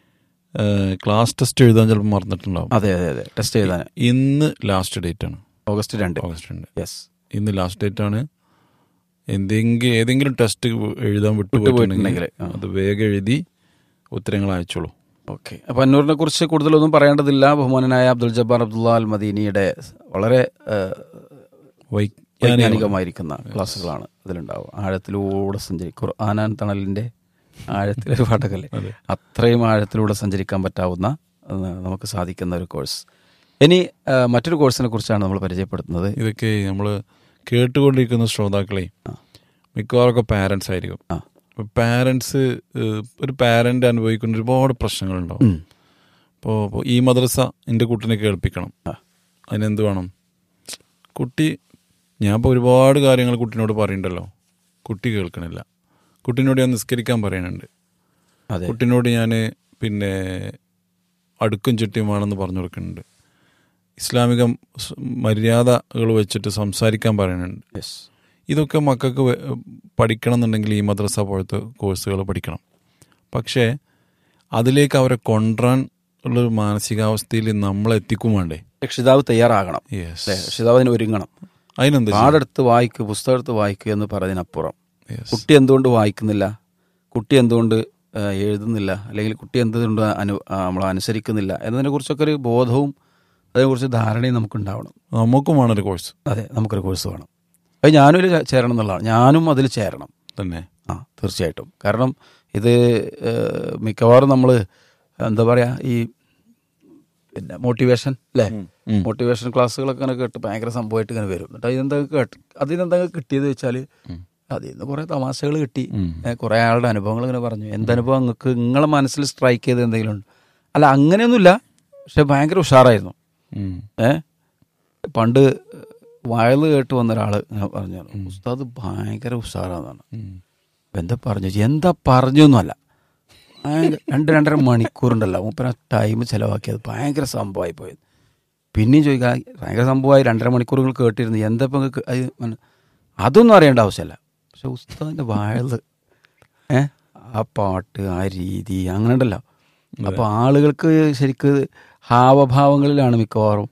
ഏഹ്, ക്ലാസ് ടെസ്റ്റ് എഴുതാൻ ചിലപ്പോൾ മറന്നിട്ടുണ്ടാവും അതെ അതെ അതെ ടെസ്റ്റ് ചെയ്താൽ ഇന്ന് ലാസ്റ്റ് ഡേറ്റ് ആണ് ഓഗസ്റ്റ് രണ്ട് ഓഗസ്റ്റ് രണ്ട് യെസ് ഇന്ന് ലാസ്റ്റ് ഡേറ്റ് ആണ് എന്തെങ്കിലും ഏതെങ്കിലും ടെസ്റ്റ് എഴുതാൻ വിട്ടുപോയിട്ടുണ്ടെങ്കിൽ വിട്ടുപോയിട്ടുണ്ടെങ്കിൽ, ആ. അത് വേഗം എഴുതി ഉത്തരങ്ങൾ അയച്ചോളൂ ഓക്കെ അപ്പോൾ അന്നൂറിനെ കുറിച്ച് കൂടുതലൊന്നും പറയേണ്ടതില്ല ബഹുമാനനായ അബ്ദുൽ ജബ്ബാർ അബ്ദുള്ള അൽ മദീനിയുടെ വളരെ ആ, വൈജ്ഞാനിക വൈജ്ഞാനികമായിരിക്കുന്ന ക്ലാസ്സുകളാണ് ഇതിലുണ്ടാവുക ആഴത്തിലൂടെ സഞ്ചരി ഖുർആനാൻ തണലിൻ്റെ ആഴത്തിലെ പാട്ടകല്ലേ അതെ. അത്രയും ആഴത്തിലൂടെ സഞ്ചരിക്കാൻ പറ്റാവുന്ന ആ, നമുക്ക് സാധിക്കുന്ന ഒരു കോഴ്സ് ഇനി ആ, മറ്റൊരു കോഴ്സിനെ കുറിച്ചാണ് നമ്മൾ പരിചയപ്പെടുത്തുന്നത് ഇതൊക്കെ നമ്മൾ കേട്ടുകൊണ്ടിരിക്കുന്ന ശ്രോതാക്കളെ ആ. മിക്കവാറൊക്കെ പാരൻസ് ആയിരിക്കും ആ. പാരൻസ് ഒരു പാരന്റ് അനുഭവിക്കുന്ന ഒരുപാട് പ്രശ്നങ്ങളുണ്ടാവും ഉം. ഇപ്പോൾ ഈ മദ്രസ എൻ്റെ കുട്ടീനെ കേൾപ്പിക്കണം ആ. അതിനെന്ത് വേണം കുട്ടി ഞാൻ ഇപ്പോൾ ഒരുപാട് കാര്യങ്ങൾ കുട്ടീനോട് പറയുന്നുണ്ടല്ലോ കുട്ടി കേൾക്കണില്ല കുട്ടീനോട് ഞാൻ നിസ്കരിക്കാൻ പറയുന്നുണ്ട് അതെ കുട്ടീനോട് ഞാൻ പിന്നെ അടുക്കും ചുറ്റിയുമാണെന്ന് പറഞ്ഞു കൊടുക്കുന്നുണ്ട് ഇസ്ലാമിക സ് മര്യാദകൾ വെച്ചിട്ട് സംസാരിക്കാൻ പറയുന്നുണ്ട് യെസ് ഇതൊക്കെ മക്കൾക്ക് വെ- പഠിക്കണം എന്നുണ്ടെങ്കിൽ ഈ മദ്രസ പോലത്തെ കോഴ്സുകൾ പഠിക്കണം പക്ഷേ അതിലേക്ക് അവരെ കൊണ്ടുവരാൻ ഉള്ളൊരു മാനസികാവസ്ഥയിൽ നമ്മൾ എത്തിക്കും വേണ്ടേ രക്ഷിതാവ് തയ്യാറാകണം യെസ് അല്ലേ രക്ഷിതാവ് അതിന് ഒരുങ്ങണം അതിനെന്താ ചെയ്യ- പാടെടുത്ത് വായിക്കുക പുസ്തകം എടുത്ത് വായിക്കുക എന്ന് പറയുന്നതിനപ്പുറം Yes. കുട്ടി എന്തുകൊണ്ട് വായിക്കുന്നില്ല കുട്ടി എന്തുകൊണ്ട് ആ, എഴുതുന്നില്ല അല്ലെങ്കിൽ കുട്ടി എന്തുകൊണ്ട് അനു ആ, നമ്മൾ അനുസരിക്കുന്നില്ല എന്നതിനെ കുറിച്ചൊക്കെ ഒരു ബോധവും അതിനെക്കുറിച്ച് ധാരണയും നമുക്കുണ്ടാവണം നമുക്കും വേണം ഒരു കോഴ്സ് അതെ നമുക്കൊരു കോഴ്സ് വേണം അത് ഞാനും ഇതിൽ ചേരണം എന്നുള്ളതാണ് ഞാനും അതിൽ ചേരണം തന്നെ ആ തീർച്ചയായിട്ടും കാരണം ഇത് ഏഹ്, മിക്കവാറും നമ്മൾ എന്താ പറയുക ഈ പിന്നെ മോട്ടിവേഷൻ അല്ലേ ഉം. മോട്ടിവേഷൻ ക്ലാസ്സുകളൊക്കെ ഇങ്ങനെ കേട്ട് ഭയങ്കര സംഭവമായിട്ട് ഇങ്ങനെ വരും എന്നിട്ട് അതിനെന്താ കേട്ട് അതിനെന്താ കിട്ടിയത് വെച്ചാൽ അതിൽ നിന്ന് കുറേ തമാശകൾ കിട്ടി ഉം. ഏ, കുറേ ആളുടെ അനുഭവങ്ങൾ ഇങ്ങനെ പറഞ്ഞു എന്തനുഭവം നിങ്ങൾക്ക് നിങ്ങളെ മനസ്സിൽ സ്ട്രൈക്ക് ചെയ്ത് എന്തെങ്കിലും ഉണ്ട് അല്ല അങ്ങനെയൊന്നുമില്ല പക്ഷെ ഭയങ്കര ഉഷാറായിരുന്നു ഉം. ഏ പണ്ട് വയല് കേട്ട് വന്ന ഒരാൾ പറഞ്ഞു ഉസ്താദ് ഭയങ്കര ഉഷാറാന്നാണ് ഉം. എന്താ പറഞ്ഞു എന്താ പറഞ്ഞു എന്നല്ല ഭയങ്കര രണ്ട് രണ്ടര മണിക്കൂറുണ്ടല്ലോ മൂപ്പന ടൈം ചിലവാക്കിയത് ഭയങ്കര സംഭവമായി പോയത് പിന്നെയും ചോദിക്കാം ഭയങ്കര സംഭവമായി രണ്ടര മണിക്കൂറുകൾ കേട്ടിരുന്നു എന്താ ഇപ്പം ഇങ്ങക്ക് അത് മന- അതൊന്നും അറിയേണ്ട ആവശ്യമല്ല പക്ഷെ ഉസ്താദിൻ്റെ വയല് ഏ ആ പാട്ട് ആ രീതി അങ്ങനെ ഉണ്ടല്ലോ അപ്പോൾ ആളുകൾക്ക് ശരിക്ക് ഹാവഭാവങ്ങളിലാണ് മിക്കവാറും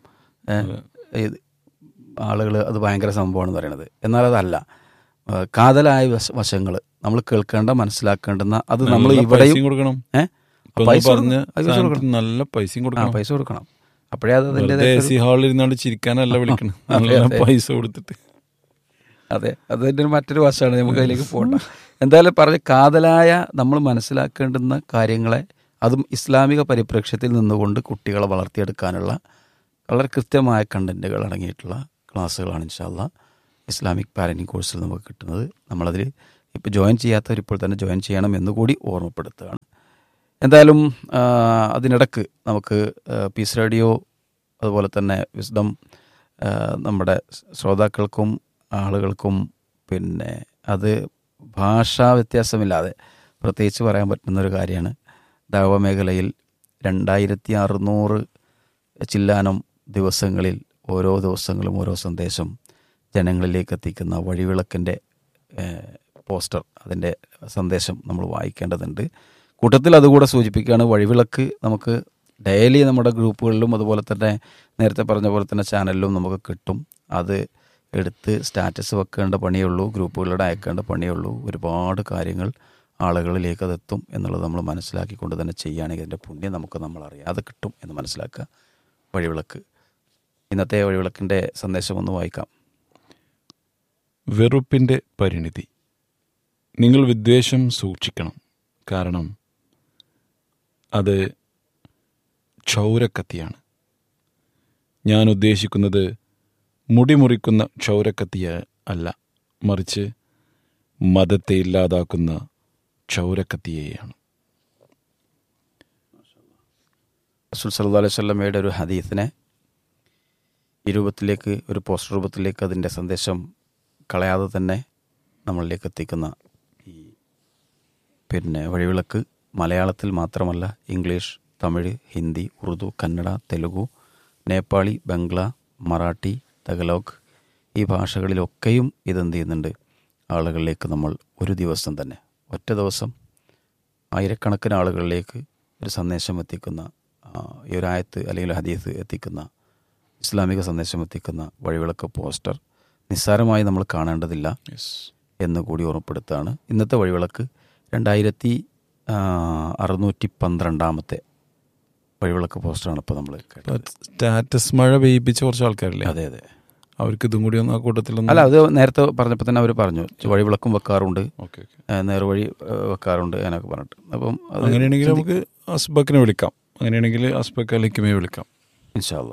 ആളുകൾ അത് ഭയങ്കര സംഭവമാണെന്ന് പറയുന്നത് എന്നാൽ അതല്ല ആ, കാതലായ വശങ്ങൾ നമ്മൾ കേൾക്കേണ്ട മനസ്സിലാക്കേണ്ടുന്ന അത് നമ്മൾ നല്ല ഇവിടെയും പൈസയും കൊടുക്കണം ഏ? ഇപ്പൊ പൈസ നിങ്ങൾ പറഞ്ഞ കൊടുക്കണം. പൈസ സാധനത്തിന് കൊടുക്കണം. നല്ല പൈസയും ആ കൊടുക്കണം പൈസ കൊടുക്കണം അപ്പോഴേ അത് വെറുതെ അതിൻ്റെ എ സി ഹാളിൽ ഇരുന്നാണ്ട് ചിരിക്കാനല്ല വിളിക്കണം അതെ, നല്ല അതെ. പൈസ കൊടുത്തിട്ട് അതെ അതിൻ്റെ ഒരു മറ്റൊരു വശമാണ് നമുക്ക് അതിലേക്ക് പോകണ്ട എന്തായാലും പറഞ്ഞ കാതലായ നമ്മൾ മനസ്സിലാക്കേണ്ടുന്ന കാര്യങ്ങളെ അതും ഇസ്ലാമിക പരിപ്രേക്ഷ്യത്തിൽ നിന്നുകൊണ്ട് കുട്ടികളെ വളർത്തിയെടുക്കാനുള്ള വളരെ കൃത്യമായ കണ്ടന്റുകൾ അടങ്ങിയിട്ടുള്ള ക്ലാസ്സുകളാണ് ഇൻഷാല്ല ഇസ്ലാമിക് പാരൻറ്റിങ് കോഴ്സിൽ നമുക്ക് കിട്ടുന്നത് നമ്മളതിൽ ഇപ്പോൾ ജോയിൻ ചെയ്യാത്തവർ ഇപ്പോൾ തന്നെ ജോയിൻ ചെയ്യണം എന്നുകൂടി ഓർമ്മപ്പെടുത്തുകയാണ് എന്തായാലും ആ, അതിനിടക്ക് നമുക്ക് ആ, പീസ് റേഡിയോ അതുപോലെ തന്നെ വിസ്ഡം ആ, നമ്മുടെ ശ്രോതാക്കൾക്കും ആളുകൾക്കും പിന്നെ അത് ഭാഷാ വ്യത്യാസമില്ലാതെ പ്രത്യേകിച്ച് പറയാൻ പറ്റുന്നൊരു കാര്യമാണ് ദാവ മേഖലയിൽ രണ്ടായിരത്തി അറുന്നൂറ് ചില്ലാനം ദിവസങ്ങളിൽ ഓരോ ദിവസങ്ങളും ഓരോ സന്ദേശം ജനങ്ങളിലേക്ക് എത്തിക്കുന്ന വഴിവിളക്കിൻ്റെ ഏഹ്, പോസ്റ്റർ അതിൻ്റെ സന്ദേശം നമ്മൾ വായിക്കേണ്ടതുണ്ട് കൂട്ടത്തിൽ അതുകൂടെ സൂചിപ്പിക്കുകയാണ് വഴിവിളക്ക് നമുക്ക് ഡെയിലി നമ്മുടെ ഗ്രൂപ്പുകളിലും അതുപോലെ തന്നെ നേരത്തെ പറഞ്ഞ പോലെ തന്നെ ചാനലിലും നമുക്ക് കിട്ടും അത് എടുത്ത് സ്റ്റാറ്റസ് വെക്കേണ്ട പണിയേ ഉള്ളൂ ഗ്രൂപ്പുകളിലൂടെ അയക്കേണ്ട പണിയേ ഉള്ളൂ ഒരുപാട് കാര്യങ്ങൾ ആളുകളിലേക്ക് അതെത്തും എന്നുള്ളത് നമ്മൾ മനസ്സിലാക്കിക്കൊണ്ട് തന്നെ ചെയ്യുകയാണെങ്കിൽ അതിൻ്റെ പുണ്യം നമുക്ക് നമ്മൾ അറിയാതെ കിട്ടും എന്ന് മനസ്സിലാക്കുക വഴിവിളക്ക് ഇന്നത്തെ വഴിവിളക്കിൻ്റെ സന്ദേശം ഒന്ന് വായിക്കാം വെറുപ്പിൻ്റെ പരിണിതി നിങ്ങൾ വിദ്വേഷം സൂക്ഷിക്കണം കാരണം അത് ക്ഷൗരക്കത്തിയാണ് ഞാൻ ഉദ്ദേശിക്കുന്നത് മുടി മുറിക്കുന്ന ക്ഷൗരക്കത്തിയ അല്ല മറിച്ച് മതത്തെ ഇല്ലാതാക്കുന്ന ക്ഷൗരക്കത്തിയെയാണ് റസൂൽ സല്ലല്ലാഹു അലൈഹി വസല്ലമയുടെ ഒരു ഹദീസിനെ ഈ രൂപത്തിലേക്ക് ഒരു പോസ്റ്റർ രൂപത്തിലേക്ക് അതിൻ്റെ സന്ദേശം കളയാതെ തന്നെ നമ്മളിലേക്ക് എത്തിക്കുന്ന ഈ പിന്നെ വഴിവിളക്ക് മലയാളത്തിൽ മാത്രമല്ല ഇംഗ്ലീഷ് തമിഴ് ഹിന്ദി ഉറുദു കന്നഡ തെലുഗു നേപ്പാളി ബംഗ്ല മറാഠി തഗലോഗ് ഈ ഭാഷകളിലൊക്കെയും ഇതെന്ത് ചെയ്യുന്നുണ്ട് ആളുകളിലേക്ക് നമ്മൾ ഒരു ദിവസം തന്നെ ഒറ്റ ദിവസം ആയിരക്കണക്കിന് ആളുകളിലേക്ക് ഒരു സന്ദേശം എത്തിക്കുന്ന ആ, ഈ ഒരു ആയത്ത് അല്ലെങ്കിൽ ഹദീസ് എത്തിക്കുന്ന ഇസ്ലാമിക സന്ദേശം എത്തിക്കുന്ന വഴിവിളക്ക് പോസ്റ്റർ നിസ്സാരമായി നമ്മൾ കാണേണ്ടതില്ല എന്ന് കൂടി ഓർമ്മപ്പെടുത്താണ് ഇന്നത്തെ വഴിവിളക്ക് രണ്ടായിരത്തി അറുന്നൂറ്റി പന്ത്രണ്ടാമത്തെ വഴിവിളക്ക് പോസ്റ്ററാണ് ഇപ്പോൾ നമ്മൾ കേട്ടത് സ്റ്റാറ്റസ് മഴ പെയ്യിപ്പിച്ച കുറച്ച് ആൾക്കാരില്ലേ അതെ അതെ അവർക്ക് ഇതും കൂടി ഒന്ന് ആ കൂട്ടത്തിലൊന്ന് അല്ല അത് നേരത്തെ പറഞ്ഞപ്പോൾ തന്നെ അവർ പറഞ്ഞു വഴിവിളക്കും വെക്കാറുണ്ട് ഓക്കെ ഓക്കെ ഏ, നേർവഴി ഏ, വെക്കാറുണ്ട് എന്നൊക്കെ പറഞ്ഞിട്ട് അപ്പം അത് അങ്ങനെയാണെങ്കിൽ നമുക്ക് അസ്ബക്കിനെ വിളിക്കാം അങ്ങനെയാണെങ്കിൽ അസ്ബക്ക് അലിക്കുമേ വിളിക്കാം ഇൻഷാല്ല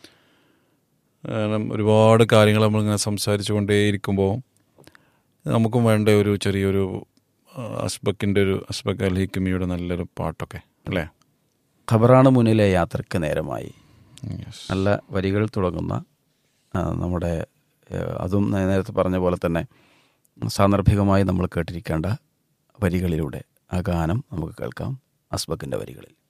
കാരണം ഒരുപാട് കാര്യങ്ങൾ നമ്മളിങ്ങനെ സംസാരിച്ചു കൊണ്ടേയിരിക്കുമ്പോൾ നമുക്കും വേണ്ട ഒരു ചെറിയൊരു ആ, അസ്ബക്കിൻ്റെ ഒരു അസ്ബക്ക് അലിക്കുമിയുടെ നല്ലൊരു പാട്ടൊക്കെ അല്ലേ ഖബറാണ് മുന്നിലെ യാത്രയ്ക്ക് നേരമായി Yes. നല്ല വരികൾ തുടങ്ങുന്ന ആ, നമ്മുടെ ഏ, അതും നേ- നേരത്തെ പറഞ്ഞ പോലെ തന്നെ സാന്ദർഭികമായി നമ്മൾ കേട്ടിരിക്കേണ്ട വരികളിലൂടെ ആ ഗാനം നമുക്ക് കേൾക്കാം അസ്ബക്കിൻ്റെ വരികളിൽ